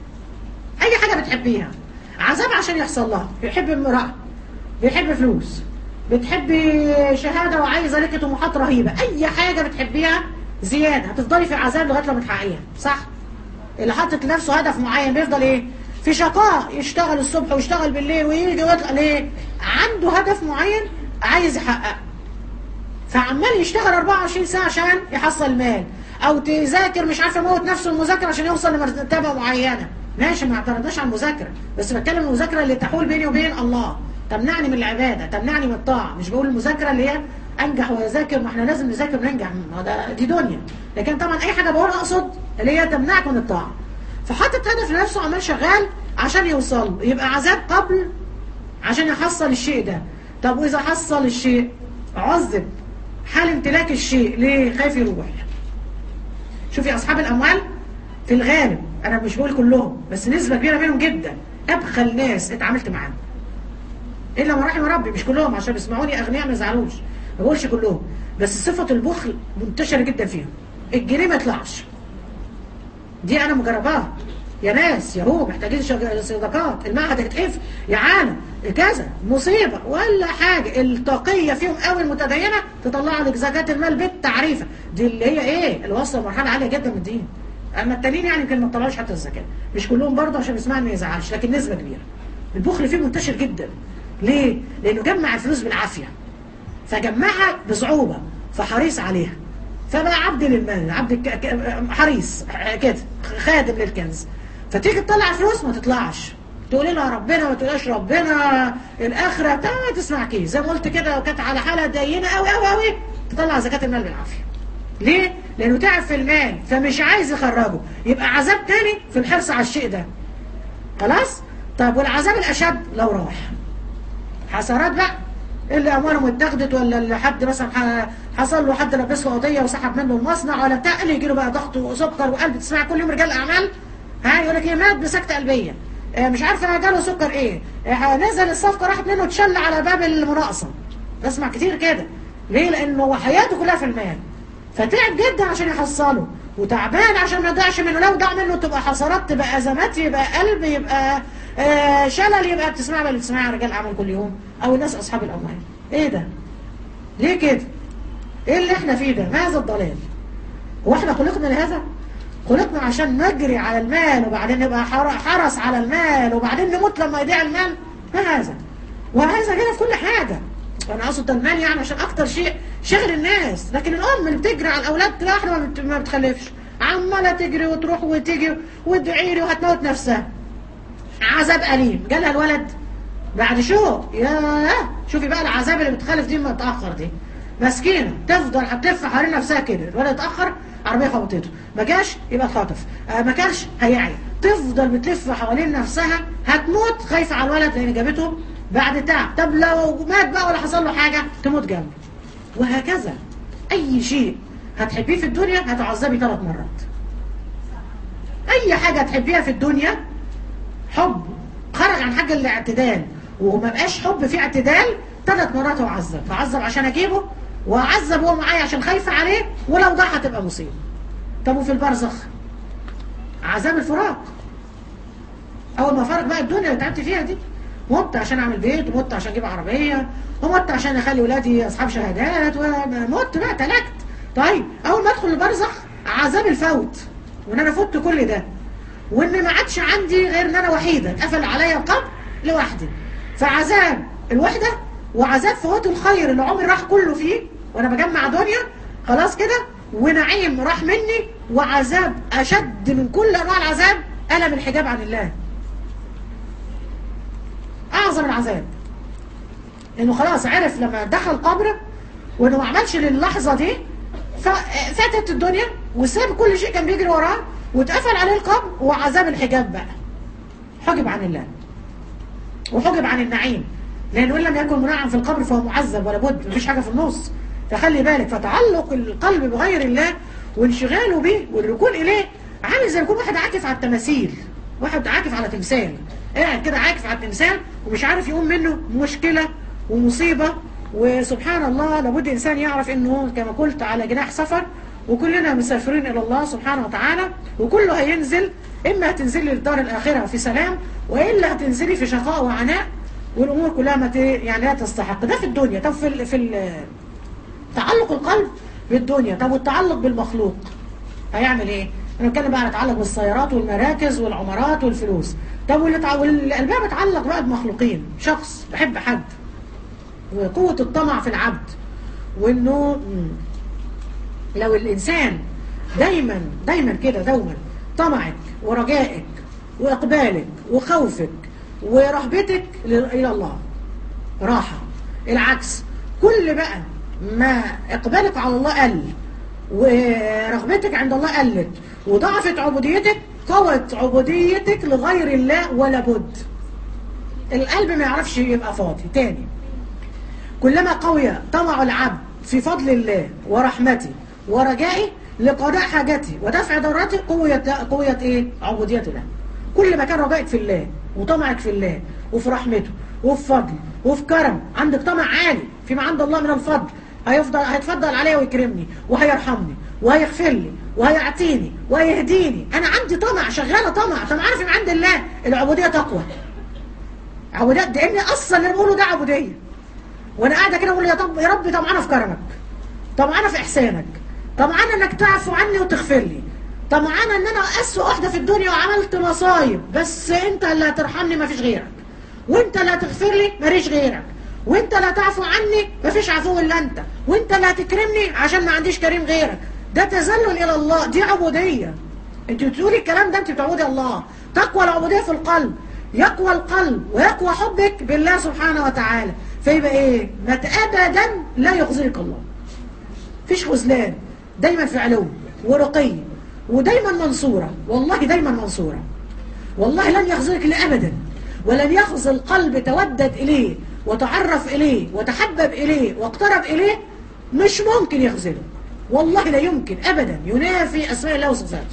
أي حاجة بتحبيها عذاب عشان يحصل لها بيحب امرأة بيحب فلوس بتحبي شهادة وعايزة لك طموحات رهيبة أي حاجة بتحبيها زيادة هتفضلي في عذاب لغاية لما تحققيها صح؟ اللي حاطط لنفسه هدف معين بيفضل ايه؟ في شقاء يشتغل الصبح ويشتغل بالليل ويجي ويطلع ليه؟ عنده هدف معين عايز يحققه فعمال يشتغل 24 ساعة عشان يحصل مال او تذاكر مش عارف يموت نفسه المذاكرة عشان يوصل لمرتبة معينة ماشي ما اعترضناش على المذاكرة بس بتكلم المذاكرة اللي تحول بيني وبين الله تمنعني من العبادة تمنعني من الطاعة مش بقول المذاكرة اللي هي انجح واذاكر ما احنا لازم نذاكر وننجح ما ده دي دنيا لكن طبعا اي حاجة بقول اقصد اللي هي تمنعك من الطاعة فحاطط هدف لنفسه عمال شغال عشان يوصل يبقى عذاب قبل عشان يحصل الشيء ده طب واذا حصل الشيء عذب حال امتلاك الشيء ليه خايف يروح شوفي اصحاب الاموال في الغالب انا مش بقول كلهم بس نسبة كبيرة منهم جدا ابخل ناس اتعاملت معاهم الا ما رحم ربي مش كلهم عشان يسمعوني اغنياء ما يزعلوش ما بقولش كلهم بس صفة البخل منتشرة جدا فيهم الجنيه ما يطلعش دي انا مجرباها يا ناس يا هو محتاجين شج- صدقات المعهد هيتحف يا عالم كذا مصيبة ولا حاجة التقية فيهم قوي المتدينة تطلع لك زكاة المال بالتعريفة دي اللي هي ايه اللي وصل مرحلة عالية جدا من الدين اما التانيين يعني يمكن ما طلعوش حتى الزكاة مش كلهم برضه عشان يسمعني ما يزعلش لكن نسبة كبيرة البخل فيه منتشر جدا ليه؟ لانه جمع الفلوس بالعافية فجمعها بصعوبة فحريص عليها فبقى عبد للمال عبد ك- ك- حريص كده خادم للكنز فتيجي تطلع فلوس ما تطلعش تقولي لها ربنا ما تقولهاش ربنا الاخره تا- ما تسمعكيش زي ما قلت كده لو كانت على حاله دينه قوي قوي قوي تطلع زكاه المال بالعافيه ليه؟ لانه تعب في المال فمش عايز يخرجه يبقى عذاب تاني في الحرص على الشيء ده خلاص؟ طب والعذاب الاشد لو راح حسرات بقى اللي اموالهم اتاخدت ولا اللي حد مثلا ح- حصل له حد لبسه قضيه وسحب منه المصنع ولا بتاع اللي يجي له بقى ضغط وسكر وقلب تسمع كل يوم رجال اعمال ها يقول لك ايه مات بسكته قلبيه آه، مش عارفه جاله سكر ايه آه، نزل الصفقه راحت منه اتشل على باب المناقصه بسمع كتير كده ليه لانه حياته كلها في المال فتعب جدا عشان يحصله وتعبان عشان ما يضيعش منه لو ضاع منه تبقى حسرات تبقى ازمات يبقى قلب يبقى آه شلل يبقى بتسمع اللي بتسمعها رجال اعمال كل يوم او الناس اصحاب الاموال ايه ده ليه كده ايه اللي احنا فيه ده ما هذا الضلال هو احنا خلقنا لهذا خلقنا عشان نجري على المال وبعدين نبقى حر- حرس على المال وبعدين نموت لما يضيع المال ما هذا وهذا كده في كل حاجة وانا اقصد ده المال يعني عشان اكتر شيء شغل الناس لكن الام اللي بتجري على الاولاد تلاقي واحده ما بت- ما بتخلفش عماله تجري وتروح وتيجي وتدعي لي وهتموت نفسها عذاب أليم جالها الولد بعد شهور يا شوفي بقى العذاب اللي بتخلف دي متأخر دي مسكينة تفضل هتلف حوالين نفسها كده الولد اتأخر عربية خبطته ما جاش يبقى اتخطف آه ما كانش هيعي تفضل بتلف حوالين نفسها هتموت خايفة على الولد لأن جابته بعد تعب طب لو مات بقى ولا حصل له حاجة تموت جنبه وهكذا أي شيء هتحبيه في الدنيا هتعذبي ثلاث مرات أي حاجة هتحبيها في الدنيا حب خرج عن حاجة الاعتدال وما بقاش حب فيه اعتدال ثلاث مرات هو عذب فعذب عشان اجيبه وعذب هو معايا عشان خايفة عليه ولو ضاع هتبقى مصيبة طب وفي البرزخ عذاب الفراق اول ما فارق بقى الدنيا اللي تعبت فيها دي مت عشان اعمل بيت ومت عشان اجيب عربيه ومت عشان اخلي ولادي اصحاب شهادات ومت بقى تلكت طيب اول ما ادخل البرزخ عذاب الفوت وان انا فت كل ده وان ما عادش عندي غير ان انا وحيده اتقفل عليا القبر لوحدي فعذاب الوحده وعذاب فوات الخير اللي عمري راح كله فيه وانا بجمع دنيا خلاص كده ونعيم راح مني وعذاب اشد من كل انواع العذاب الم الحجاب عن الله اعظم العذاب انه خلاص عرف لما دخل قبره وانه ما عملش للحظه دي فاتت الدنيا وساب كل شيء كان بيجري وراه واتقفل عليه القبر وعذاب الحجاب بقى حجب عن الله وحجب عن النعيم لانه ان لم يكن منعم في القبر فهو معذب ولا بد مفيش حاجه في النص فخلي بالك فتعلق القلب بغير الله وانشغاله به والركون اليه عامل زي يكون واحد عاكف على التماثيل واحد عاكف على تمثال قاعد كده عاكف على التمثال ومش عارف يقوم منه مشكله ومصيبه وسبحان الله لابد انسان يعرف انه كما قلت على جناح سفر وكلنا مسافرين الى الله سبحانه وتعالى وكله هينزل اما هتنزلي للدار الاخره في سلام والا هتنزلي في شقاء وعناء والامور كلها ما يعني لا تستحق ده في الدنيا طب في في تعلق القلب بالدنيا طب والتعلق بالمخلوق هيعمل ايه انا بتكلم بقى عن التعلق بالسيارات والمراكز والعمارات والفلوس طب والقلبها بتعلق بقى بمخلوقين شخص بحب حد وقوة الطمع في العبد وانه لو الانسان دايما دايما كده دوما طمعك ورجائك واقبالك وخوفك ورهبتك الى الله راحة العكس كل بقى ما اقبالك على الله قل ورغبتك عند الله قلت وضعفت عبوديتك قوت عبوديتك لغير الله ولا بد القلب ما يعرفش يبقى فاضي تاني كلما قوي طمع العبد في فضل الله ورحمته ورجائه لقضاء حاجته ودفع ضراته قوية قوية ايه عبودية الله كل ما كان رجائك في الله وطمعك في الله وفي رحمته وفي فضل وفي كرم عندك طمع عالي فيما عند الله من الفضل هيفضل هيتفضل عليا ويكرمني وهيرحمني وهيغفر لي وهيعطيني وهيهديني انا عندي طمع شغاله طمع طمعانه في عند الله العبوديه تقوى عبوديه لان اصلا اللي بقوله ده عبوديه وانا قاعده كده بقول يا طب يا رب طمعانه في كرمك طمعانه في احسانك طمعانه انك تعفو عني وتغفر لي طمعانه ان انا اسوء واحده في الدنيا وعملت مصايب بس انت اللي هترحمني ما فيش غيرك وانت اللي هتغفر لي ماليش غيرك وانت لا تعفو عني مفيش عفو الا انت وانت اللي هتكرمني عشان ما عنديش كريم غيرك ده تذلل الى الله دي عبوديه انت بتقولي الكلام ده انت بتعبدي الله تقوى العبوديه في القلب يقوى القلب ويقوى حبك بالله سبحانه وتعالى فيبقى ايه ما ابدا لا يخزيك الله فيش خذلان دايما في علو ورقي ودايما منصوره والله دايما منصوره والله لن يخزيك لابدا ولن يخزي القلب تودد اليه وتعرف إليه وتحبب إليه واقترب إليه مش ممكن يخذله والله لا يمكن أبدا ينافي أسماء الله وصفاته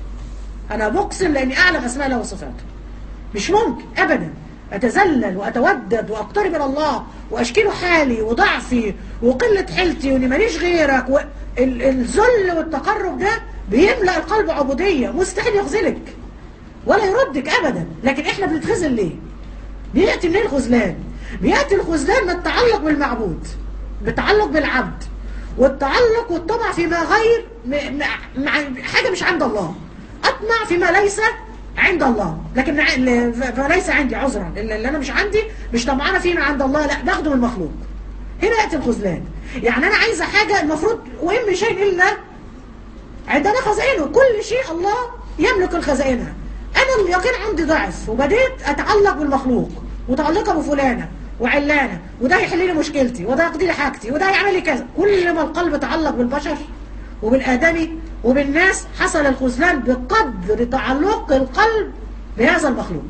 أنا بقسم لأني أعلم أسماء الله وصفاته مش ممكن أبدا أتذلل وأتودد وأقترب من الله وأشكي له حالي وضعفي وقلة حيلتي وإني ماليش غيرك والذل والتقرب ده بيملأ القلب عبودية مستحيل يخذلك ولا يردك أبدا لكن إحنا بنتخذل ليه؟ بيأتي منين الخذلان؟ بيأتي الخذلان من التعلق بالمعبود بالتعلق بالعبد والتعلق والطمع فيما غير مع حاجة مش عند الله أطمع فيما ليس عند الله لكن فليس عندي عذرا اللي أنا مش عندي مش طمعانة فيما عند الله لا باخده من المخلوق هنا يأتي الخذلان يعني أنا عايزة حاجة المفروض وإن من شيء إلا عندنا خزائنه كل شيء الله يملك الخزائنها أنا اليقين عندي ضعف وبديت أتعلق بالمخلوق متعلقة بفلانة وعلانة وده هيحل لي مشكلتي وده يقضي لي حاجتي وده هيعمل لي كذا كل ما القلب تعلق بالبشر وبالآدمي وبالناس حصل الخذلان بقدر تعلق القلب بهذا المخلوق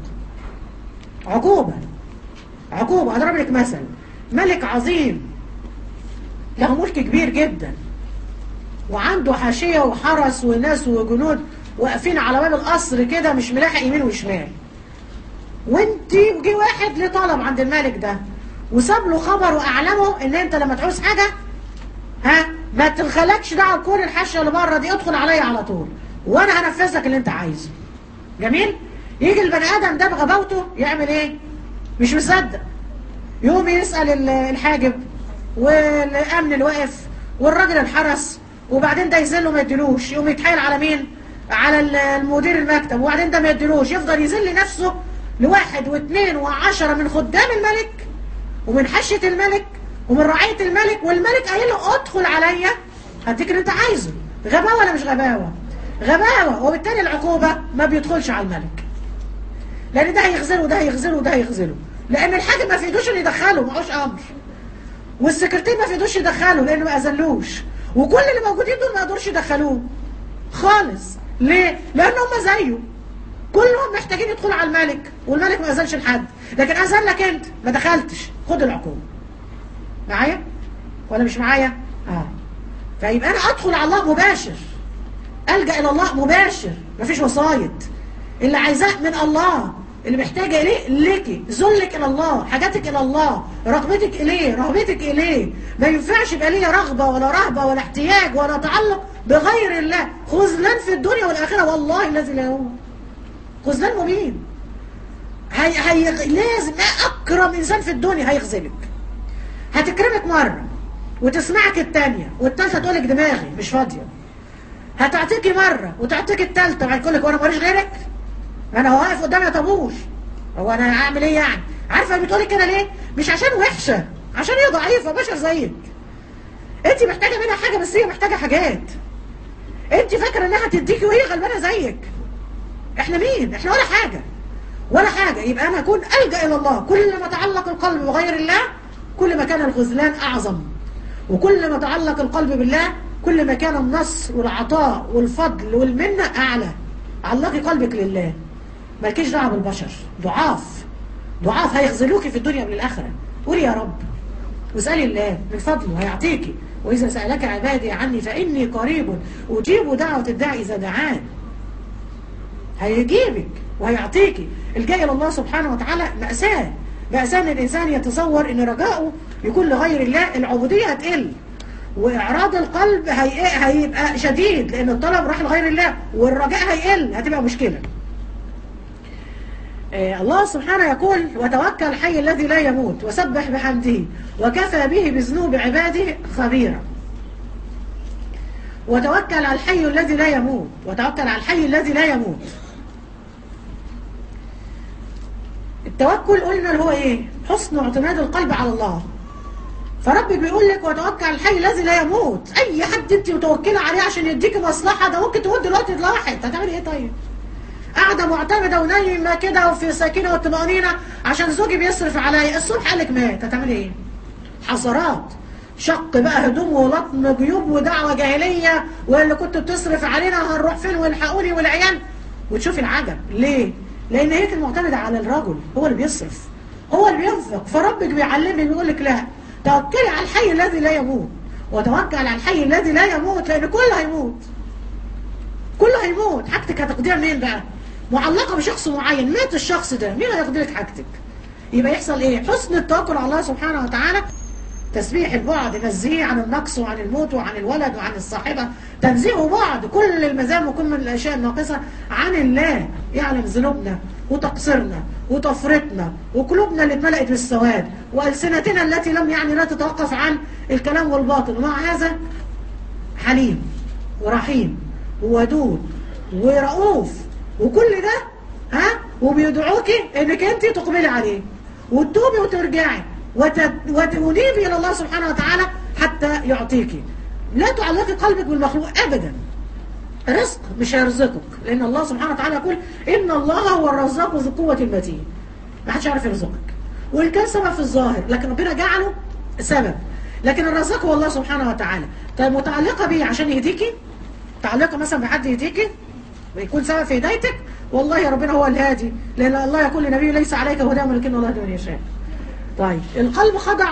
عقوبة عقوبة أضرب لك مثل ملك عظيم له ملك كبير جدا وعنده حاشية وحرس وناس وجنود واقفين على باب القصر كده مش ملاحق يمين وشمال وانت جه واحد ليه طلب عند الملك ده وساب له خبر واعلمه ان انت لما تعوز حاجه ها ما تخلكش دعوه بكل الحشه اللي بره دي ادخل عليا على طول وانا هنفذ لك اللي انت عايزه جميل يجي البني ادم ده بغباوته يعمل ايه مش مصدق يقوم يسال ال- الحاجب والامن اللي واقف والراجل الحرس وبعدين ده يذله ما يديلوش يقوم يتحايل على مين على ال- المدير المكتب وبعدين ده ما يديلوش يفضل يذل نفسه لواحد واثنين وعشرة من خدام الملك ومن حشة الملك ومن رعاية الملك والملك قايل له ادخل عليا هديك اللي انت عايزه غباوة ولا مش غباوة غباوة وبالتالي العقوبة ما بيدخلش على الملك لان ده هيغزله وده هيغزله وده هيغزله لان الحاكم ما في ايدوش انه يدخله معهوش امر والسكرتير ما في ايدوش يدخله لانه ما اذلوش وكل اللي موجودين دول ما يقدروش يدخلوه خالص ليه لان هم زيه كلهم محتاجين يدخلوا على الملك والملك ما اذنش لحد لكن اذن لك انت ما دخلتش خد العقوبه معايا ولا مش معايا اه فيبقى انا ادخل على الله مباشر الجا الى الله مباشر مفيش وسايط اللي عايزاه من الله اللي محتاجه اليه ليكي ذلك الى الله حاجاتك الى الله رغبتك اليه رهبتك اليه ما ينفعش يبقى ليا رغبه ولا رهبه ولا احتياج ولا تعلق بغير الله خذلان في الدنيا والاخره والله الذي لا يموت خذلان مبين هي هي لازم اكرم انسان في الدنيا هيخذلك هتكرمك مره وتسمعك الثانيه والثالثه تقول لك دماغي مش فاضيه هتعطيكي مره وتعطيك الثالثه بعد كل وانا ماليش غيرك انا واقف قدامي يا طابوش هو انا هعمل ايه يعني عارفه بتقولي كده ليه مش عشان وحشه عشان هي ضعيفه بشر زيك انت محتاجه منها حاجه بس هي محتاجه حاجات انت فاكره انها تديكي وهي غلبانه زيك احنا مين احنا ولا حاجه ولا حاجه يبقى انا اكون الجا الى الله كل ما تعلق القلب بغير الله كل ما كان الخذلان اعظم وكل ما تعلق القلب بالله كل ما كان النصر والعطاء والفضل والمنه اعلى علقي قلبك لله مالكيش دعوه بالبشر ضعاف ضعاف هيخذلوكي في الدنيا من الاخره قولي يا رب واسالي الله من فضله هيعطيكي واذا سالك عبادي عني فاني قريب اجيب دعوه الداعي اذا دعان هيجيبك وهيعطيكي الجاي الى الله سبحانه وتعالى مأساة مأساة ان الانسان يتصور ان رجاؤه يكون لغير الله العبودية هتقل واعراض القلب هي... هيبقى شديد لان الطلب راح لغير الله والرجاء هيقل هتبقى مشكلة آه الله سبحانه يقول وتوكل الحي الذي لا يموت وسبح بحمده وكفى به بذنوب عباده خبيرا وتوكل على الحي الذي لا يموت وتوكل على الحي الذي لا يموت التوكل قلنا اللي هو ايه حسن اعتماد القلب على الله فربك بيقول لك وتوكل على الحي الذي لا يموت اي حد انت متوكله عليه عشان يديك مصلحه ده ممكن تموت دلوقتي لواحد هتعملي ايه طيب قاعده معتمده ونايمه كده وفي سكينه وطمانينه عشان زوجي بيصرف عليا الصبح قال لك مات هتعملي ايه حسرات شق بقى هدوم ولطم جيوب ودعوه جاهليه واللي كنت بتصرف علينا هنروح فين والحقوني والعيال وتشوفي العجب ليه لان هيك المعتمده على الرجل هو اللي بيصرف هو اللي بينفق فربك بيعلمك بيقول لك لا توكلي على الحي الذي لا يموت وتوكل على الحي الذي لا يموت لان كله هيموت كله هيموت حاجتك هتاخديها منين بقى معلقه بشخص معين مات الشخص ده مين هياخد لك حاجتك يبقى يحصل ايه حسن التوكل على الله سبحانه وتعالى تسبيح البعد نزيه عن النقص وعن الموت وعن الولد وعن الصاحبة تنزيه بعد كل المزام وكل من الأشياء الناقصة عن الله يعلم ذنوبنا وتقصيرنا وتفرطنا وقلوبنا اللي اتملأت بالسواد وألسنتنا التي لم يعني لا تتوقف عن الكلام والباطل ومع هذا حليم ورحيم وودود ورؤوف وكل ده ها وبيدعوكي انك انت تقبلي عليه وتتوبي وترجعي وتنيبي إلى الله سبحانه وتعالى حتى يعطيك لا تعلقي قلبك بالمخلوق أبدا رزق مش هيرزقك لأن الله سبحانه وتعالى يقول إن الله هو الرزاق ذو القوة المتين ما حدش يعرف يرزقك وإن كان سبب في الظاهر لكن ربنا جعله سبب لكن الرزاق هو الله سبحانه وتعالى طيب متعلقة بيه عشان يهديكي تعلقة مثلا بحد يهديكي ويكون سبب في هدايتك والله يا ربنا هو الهادي لأن الله يقول لنبيه ليس عليك هداهم ولكن الله يهدي من يشاء طيب القلب خضع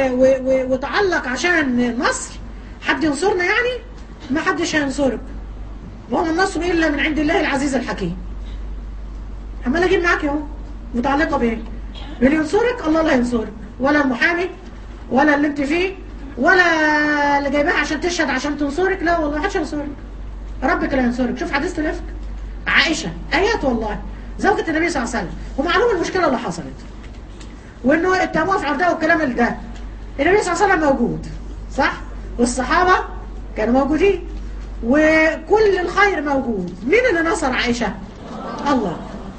وتعلق عشان نصر حد ينصرنا يعني ما حدش هينصرك وما النصر إلا من عند الله العزيز الحكيم عمال اجيب معاك اهو متعلقة بايه اللي ينصرك الله لا ينصرك ولا المحامي ولا اللي انت فيه ولا اللي جايباها عشان تشهد عشان تنصرك لا والله محدش ينصرك ربك لا ينصرك شوف حديث الافك عائشة ايات والله زوجة النبي صلى الله عليه وسلم ومعلوم المشكلة اللي حصلت وانه التابوه في عرضها والكلام اللي ده النبي صلى الله عليه وسلم موجود صح والصحابة كانوا موجودين وكل الخير موجود مين اللي نصر عائشة الله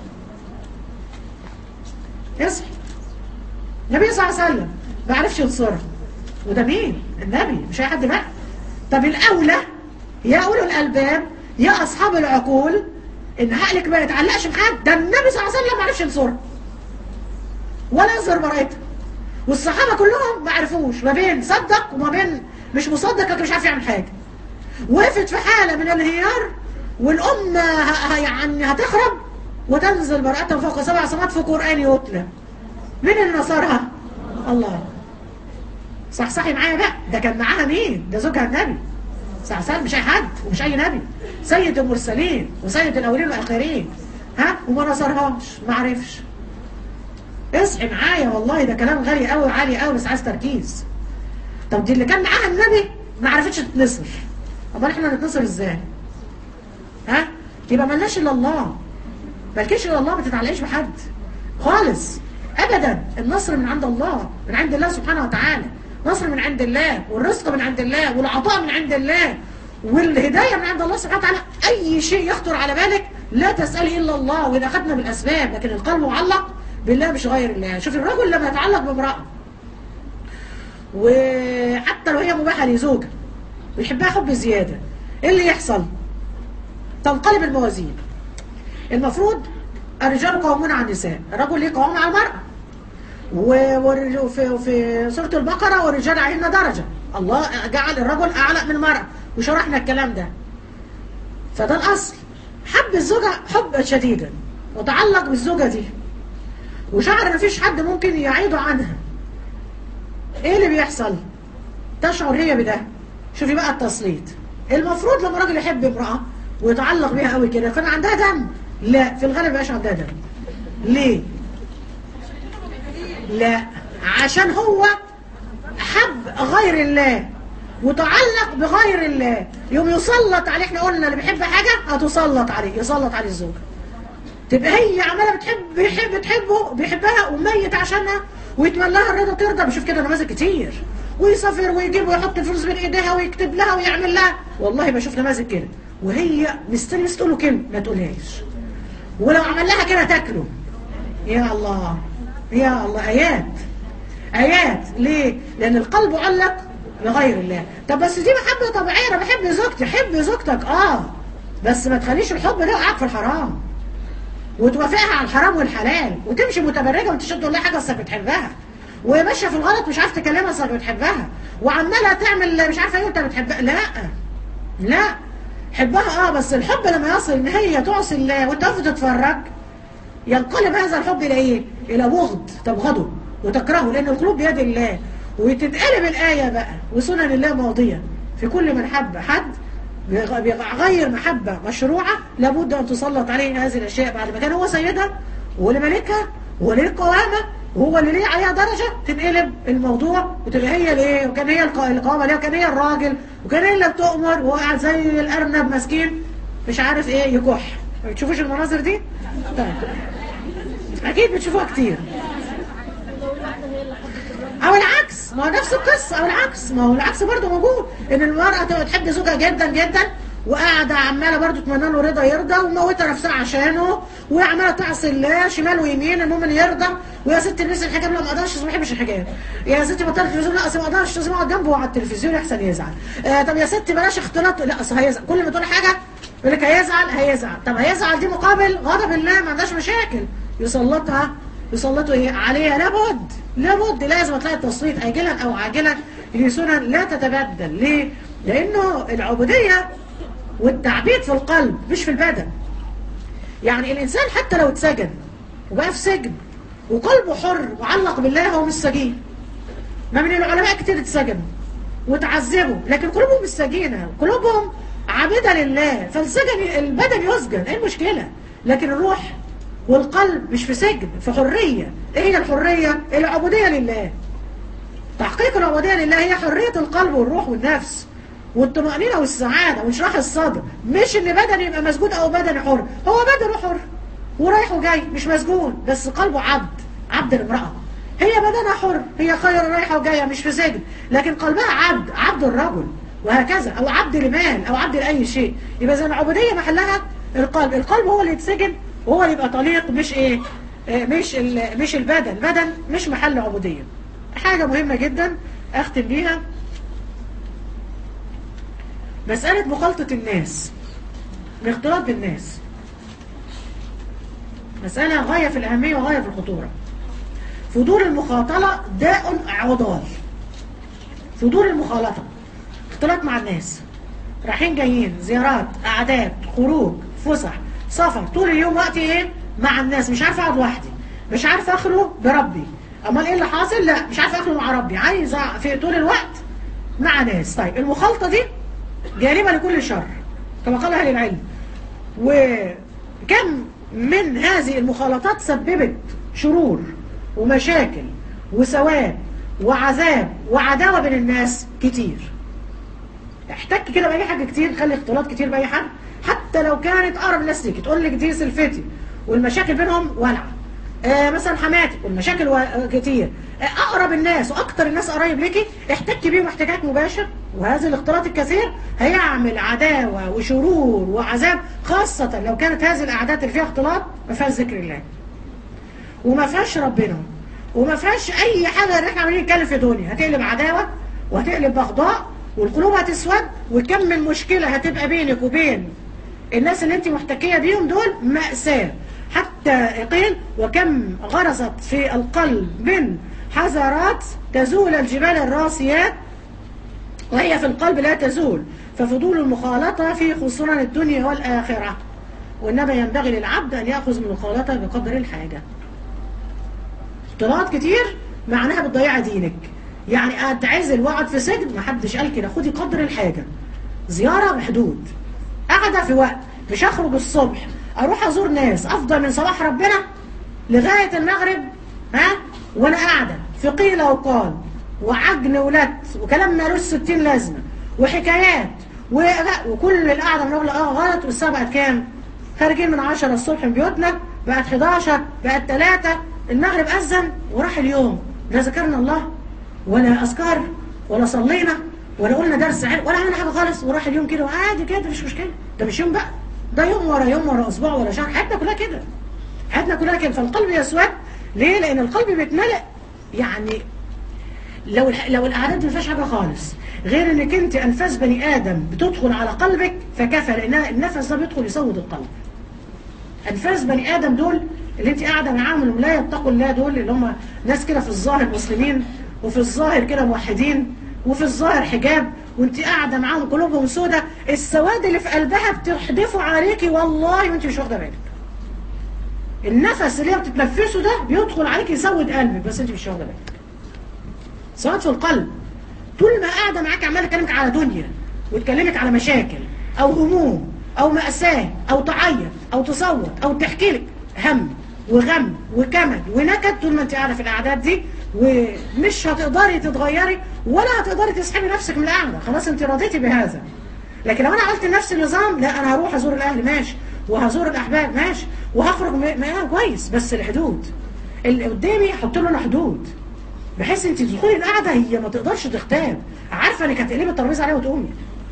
اصحي النبي صلى الله عليه وسلم ما عرفش ينصرها وده مين النبي مش اي حد بقى طب الاولى يا اولو الالباب يا اصحاب العقول ان عقلك ما يتعلقش بحد ده النبي صلى الله عليه وسلم ما عرفش ينصرها ولا يظهر براءتها والصحابه كلهم ما عرفوش ما بين صدق وما بين مش مصدق لكن مش عارف يعمل حاجه وقفت في حاله من الانهيار والامه ه- ه- يعني هتخرب وتنزل براءتها فوق سبع سماوات في قران يتلى مين اللي نصرها الله صح صحي معايا بقى ده كان معاها مين ده زوجها النبي صح صح مش اي حد ومش اي نبي سيد المرسلين وسيد الاولين والاخرين ها وما نصرهاش ما عرفش اصحي معايا والله ده كلام غالي قوي وعالي قوي بس عايز تركيز طب دي اللي كان معاها النبي ما عرفتش تتنصر امال احنا نتنصر ازاي ها يبقى ملناش الا الله مالكيش الا الله ما تتعلقيش بحد خالص ابدا النصر من عند الله من عند الله سبحانه وتعالى نصر من عند الله والرزق من عند الله والعطاء من عند الله والهدايه من عند الله سبحانه وتعالى اي شيء يخطر على بالك لا تسالي الا الله واذا اخذنا بالاسباب لكن القلب معلق بالله مش غير الله شوف الرجل لما يتعلق بامراه وحتى لو هي مباحه لزوجها ويحبها حب زياده ايه اللي يحصل تنقلب الموازين المفروض الرجال قوامون على النساء الرجل ليه قوام على المرأة و- والرج- وفي في سورة البقرة والرجال عليهن درجة الله جعل الرجل أعلى من المرأة وشرحنا الكلام ده فده الأصل حب الزوجة حبا شديدا وتعلق بالزوجة دي وشعر ان مفيش حد ممكن يعيده عنها ايه اللي بيحصل تشعر هي بده شوفي بقى التسليط المفروض لما راجل يحب امرأة ويتعلق بيها قوي كده كان عندها دم لا في الغالب مبقاش عندها دم ليه لا عشان هو حب غير الله وتعلق بغير الله يوم يسلط عليه احنا قلنا اللي بيحب حاجة هتسلط عليه يسلط عليه الزوجة تبقى هي عماله بتحب بيحب بتحبه بيحبها وميت عشانها ويتمنى لها الرضا ترضى بشوف كده نماذج كتير ويسافر ويجيب ويحط الفلوس بين ايديها ويكتب لها ويعمل لها والله بشوف نماذج كده وهي مستني بس تقول له كلمه ما تقولهاش ولو عمل لها كده تاكله يا الله يا الله ايات ايات ليه لان القلب علق بغير الله طب بس دي محبه طبيعيه انا بحب زوجتي حب زوجتك اه بس ما تخليش الحب ده يقعك في الحرام وتوافقها على الحرام والحلال وتمشي متبرجه وانت تقول لها حاجه اصلك بتحبها وماشيه في الغلط مش عارفه تكلمها اصلك بتحبها وعماله تعمل مش عارفه ايه وانت بتحبها لا لا حبها اه بس الحب لما يصل ان هي تعصي الله وانت واقف تتفرج ينقلب هذا الحب الى ايه؟ الى بغض تبغضه وتكرهه لان القلوب بيد الله وتتقلب الايه بقى وسنن الله ماضيه في كل من حب حد بغير محبة مشروعة لابد أن تسلط عليه هذه الأشياء بعد ما كان هو سيدها وهو ملكها وهو ليه القوامة وهو اللي ليه عليها درجة تنقلب الموضوع وتبقى هي الايه وكان هي الق- القوامة ليه وكان هي الراجل وكان هي اللي بتؤمر وقاعد زي الأرنب مسكين مش عارف ايه يكح ما بتشوفوش المناظر دي؟ طيب أكيد بتشوفوها كتير او العكس ما هو نفس القصه او العكس ما هو العكس برضه موجود ان المراه تبقى تحب زوجها جدا جدا وقاعده عماله برضه تتمنى له رضا يرضى وموتة نفسها عشانه وعماله تعصي الله شمال ويمين المهم إن يرضى ويا ست البس الحجاب لا ما اقدرش ما بحبش الحجاب يا ستي بطلت التلفزيون لا اصل ما اقدرش لازم اقعد جنبه على التلفزيون احسن يزعل آه طب يا ستي بلاش اختلاط لا اصل هيزعل كل ما تقول حاجه يقول لك هيزعل هيزعل طب هيزعل دي مقابل غضب الله ما عندهاش مشاكل يسلطها يسلطوا ايه عليها لابد لابد لازم هتلاقي التصويت اجلا او عاجلا هي سنن لا تتبدل ليه؟ لانه العبوديه والتعبيد في القلب مش في البدن يعني الانسان حتى لو اتسجن وبقى في سجن وقلبه حر معلق بالله هو مش سجين ما من العلماء كتير اتسجنوا وتعذبوا لكن قلوبهم مش سجينه قلوبهم عابده لله فالسجن البدن يسجن ايه المشكله لكن الروح والقلب مش في سجن في حريه ايه هي الحريه العبوديه لله تحقيق العبوديه لله هي حريه القلب والروح والنفس والطمأنينة والسعادة وانشراح الصدر مش ان بدني يبقى مسجود او بدني حر هو بدنه حر ورايح وجاي مش مسجون بس قلبه عبد عبد الامرأة هي بدنها حر هي خير رايحة وجاية مش في سجن لكن قلبها عبد عبد الرجل وهكذا او عبد لمال او عبد لاي شيء يبقى زي العبودية محلها القلب القلب هو اللي يتسجن وهو اللي يبقى طليق مش ايه آه، مش ال- مش البدن البدن مش محل عبودية حاجة مهمة جدا اختم بيها مسألة مخالطة الناس الاختلاط بالناس مسألة غاية في الأهمية وغاية في الخطورة فضول المخاطلة داء عضال فضول المخالطة اختلاط مع الناس رايحين جايين زيارات قعدات خروج فسح سفر طول اليوم وقتي ايه مع الناس مش عارفه اقعد لوحدي مش عارفه اخلو بربي امال ايه اللي حاصل لا مش عارفه اخلو مع ربي عايز أ- في طول الوقت مع ناس طيب المخالطه دي جالبه لكل شر كما قال اهل العلم وكم من هذه المخالطات سببت شرور ومشاكل وسواد وعذاب وعداوه بين الناس كتير احتك كده باي حاجه كتير خلي اختلاط كتير باي حد حتى لو كانت اقرب الناس ليكي تقول لك دي سلفتي والمشاكل بينهم والعه آه مثلا حماتك والمشاكل و- آه، كتير آه اقرب الناس واكتر الناس قريب ليكي احتك بيهم احتكاك مباشر وهذا الاختلاط الكثير هيعمل عداوه وشرور وعذاب خاصه لو كانت هذه القعدات اللي فيها اختلاط ما فيهاش ذكر الله وما فيهاش ربنا وما فيهاش اي حاجه اللي احنا عمالين نتكلم في دنيا هتقلب عداوه وهتقلب بغضاء والقلوب هتسود وكم من مشكله هتبقى بينك وبين الناس اللي انت محتكيه بيهم دول مأساة حتى قيل وكم غرست في القلب من حذرات تزول الجبال الراسيات وهي في القلب لا تزول ففضول المخالطة في خسران الدنيا والآخرة وإنما ينبغي للعبد أن يأخذ من المخالطة بقدر الحاجة اختلاط كتير معناها بتضيع دينك يعني اتعزل واقعد في سجن محدش قال كده خدي قدر الحاجة زيارة بحدود قاعدة في وقت مش هخرج الصبح اروح ازور ناس افضل من صلاح ربنا لغاية المغرب ها وانا قاعدة في قيل وقال وعجن ولت وكلام مالوش ستين لازمة وحكايات و... وكل القعدة بنقول اه غلط والساعة بقت كام خارجين من 10 الصبح من بيوتنا بقت 11 بقت 3 المغرب أذن وراح اليوم لا ذكرنا الله ولا أذكار ولا صلينا ولا قلنا درس علم ولا عملنا حاجة خالص وراح اليوم كده وعادي كده مش مشكلة ده مش يوم بقى ده يوم ورا يوم ورا أسبوع ورا شهر حياتنا كلها كده حياتنا كلها كده فالقلب يسود ليه؟ لأن القلب بيتملأ يعني لو الح- لو القعدات دي ما فيهاش حاجه خالص غير انك انت انفاس بني ادم بتدخل على قلبك فكفى لان النفس ده بيدخل يسود القلب انفاس بني ادم دول اللي انت قاعده معاهم اللي لا يتقوا الله دول اللي هم ناس كده في الظاهر مسلمين وفي الظاهر كده موحدين وفي الظاهر حجاب وانت قاعده معاهم قلوبهم سودة السواد اللي في قلبها بتحدفه عليكي والله وانت مش واخده بالك النفس اللي هي بتتنفسه ده بيدخل عليك يسود قلبك بس انت مش واخده بالك سواء في القلب طول ما قاعده معاك عماله تكلمك على دنيا وتكلمك على مشاكل او هموم او مأساة او تعيط او تصوت او تحكي لك هم وغم وكمد ونكد طول ما انت قاعده في القعدات دي ومش هتقدري تتغيري ولا هتقدري تسحبي نفسك من القعده خلاص انت رضيتي بهذا لكن لو انا عملت نفس النظام لا انا هروح ازور الاهل ماشي وهزور الاحباب ماشي وهخرج م- م- كويس بس الحدود اللي قدامي احط له أنا حدود بحيث انت تدخلي القعده هي ما تقدرش تغتاب عارفه انك هتقلبي الترابيزه عليها وتقومي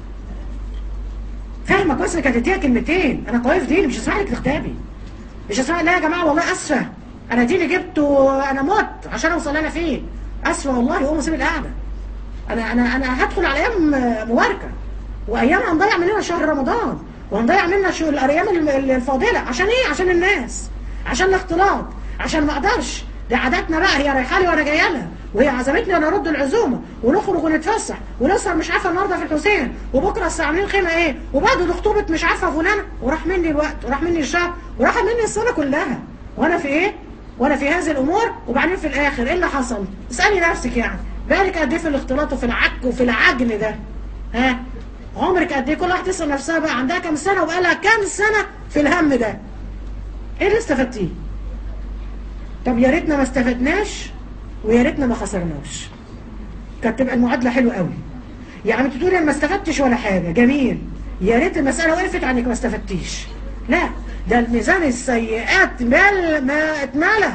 فاهمه كويس انك هتديها كلمتين انا قوي في ديني مش هسمع لك تغتابي مش هسمع لا يا جماعه والله اسفه انا ديني جبته انا مت عشان اوصل اللي انا فيه اسفه والله قوم سيب القعده انا انا انا هدخل على ايام مباركه وايام هنضيع مننا شهر رمضان وهنضيع مننا شو الايام ال- الفاضله عشان ايه عشان الناس عشان الاختلاط عشان ما اقدرش دي عاداتنا بقى هي رايحه لي وانا جايه لها وهي عزمتني وانا ارد العزومه ونخرج ونتفسح ونسهر مش عارفه النهارده في الحسين وبكره الساعه عاملين خيمه ايه وبعد خطوبه مش عارفه فلانه وراح مني الوقت وراح مني الشهر وراح مني السنه كلها وانا في ايه وانا في هذه الامور وبعدين في الاخر ايه اللي حصل اسالي نفسك يعني بالك قد ايه في الاختلاط وفي العك وفي العجن ده ها عمرك قد ايه كل واحده تسال نفسها بقى عندها كام سنه وبقى لها كام سنه في الهم ده ايه اللي استفدتيه طب يا ريتنا ما استفدناش ويا ريتنا ما خسرناش كانت تبقى المعادله حلوه قوي يعني انت تقولي انا ما استفدتش ولا حاجه جميل يا ريت المساله وقفت عنك ما استفدتيش لا ده الميزان السيئات مال ما اتملى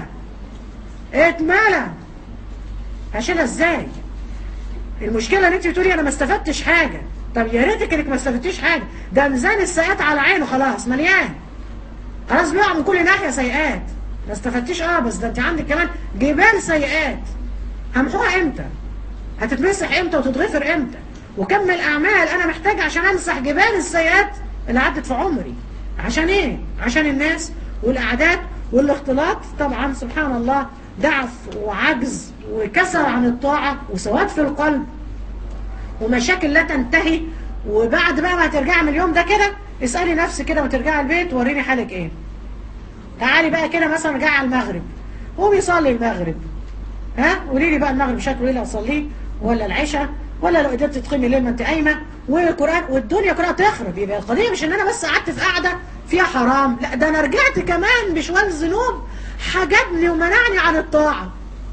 اتملى هشيلها ازاي المشكله ان انت بتقولي انا ما استفدتش حاجه طب يا ريتك انك ما استفدتيش حاجه ده ميزان السيئات على عينه خلاص مليان خلاص بيقع من كل ناحيه سيئات ما استفدتيش اه بس ده انت عندك كمان جبال سيئات همحوها امتى هتتمسح امتى وتتغفر امتى وكم من الاعمال انا محتاج عشان امسح جبال السيئات اللي عدت في عمري عشان ايه عشان الناس والاعداد والاختلاط طبعا سبحان الله ضعف وعجز وكسل عن الطاعة وسواد في القلب ومشاكل لا تنتهي وبعد بقى ما ترجعي من اليوم ده كده اسألي نفسك كده وترجعي البيت وريني حالك ايه تعالي بقى كده مثلا رجعي على المغرب قومي يصلي المغرب ها قولي لي بقى المغرب شكله ايه اللي هتصليه ولا العشاء ولا لو قدرت تقيمي الليل ما انت قايمه والقران والدنيا كلها تخرب يبقى القضيه مش ان انا بس قعدت في قعده فيها حرام لا ده انا رجعت كمان بشوال ذنوب حجبني ومنعني عن الطاعه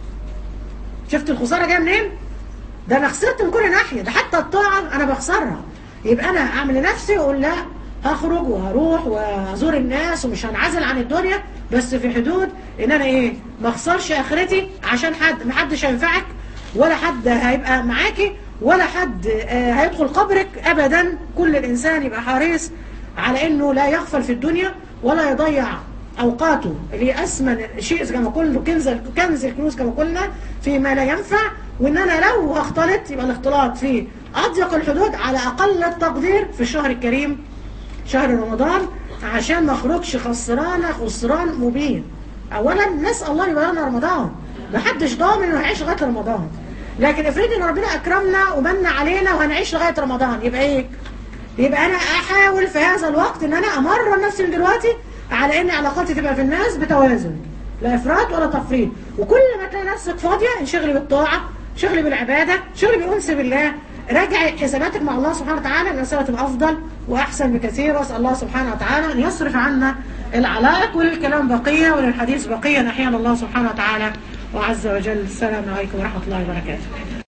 شفت الخساره جايه منين ده انا خسرت من كل ناحيه ده حتى الطاعه انا بخسرها يبقى انا اعمل لنفسي واقول لا هخرج وهروح وازور الناس ومش هنعزل عن الدنيا بس في حدود ان انا ايه ما اخسرش اخرتي عشان حد ما حدش هينفعك ولا حد هيبقى معاكي ولا حد آه، هيدخل قبرك ابدا كل الانسان يبقى حريص على انه لا يغفل في الدنيا ولا يضيع اوقاته اللي هي اثمن شيء كما قلنا كنز كنز الكنوز كما قلنا فيما لا ينفع وان انا لو هختلط يبقى الاختلاط في اضيق الحدود على اقل التقدير في الشهر الكريم شهر رمضان عشان ما اخرجش خسرانه خسران مبين اولا نسال الله يبقى لنا رمضان محدش ضامن انه هيعيش لغايه رمضان لكن افرض ان ربنا اكرمنا ومن علينا وهنعيش لغايه رمضان يبقى ايه يبقى انا احاول في هذا الوقت ان انا امرن نفسي من دلوقتي على ان علاقاتي تبقى في الناس بتوازن لا افراط ولا تفريط وكل ما تلاقي نفسك فاضيه انشغلي بالطاعه شغلي بالعباده شغلي بالانس بالله راجعي حساباتك مع الله سبحانه وتعالى ان تبقى افضل واحسن بكثير واسال الله سبحانه وتعالى ان يصرف عنا العلائق وللكلام بقيه وللحديث بقيه نحيانا الله سبحانه وتعالى وعز وجل السلام عليكم ورحمه الله وبركاته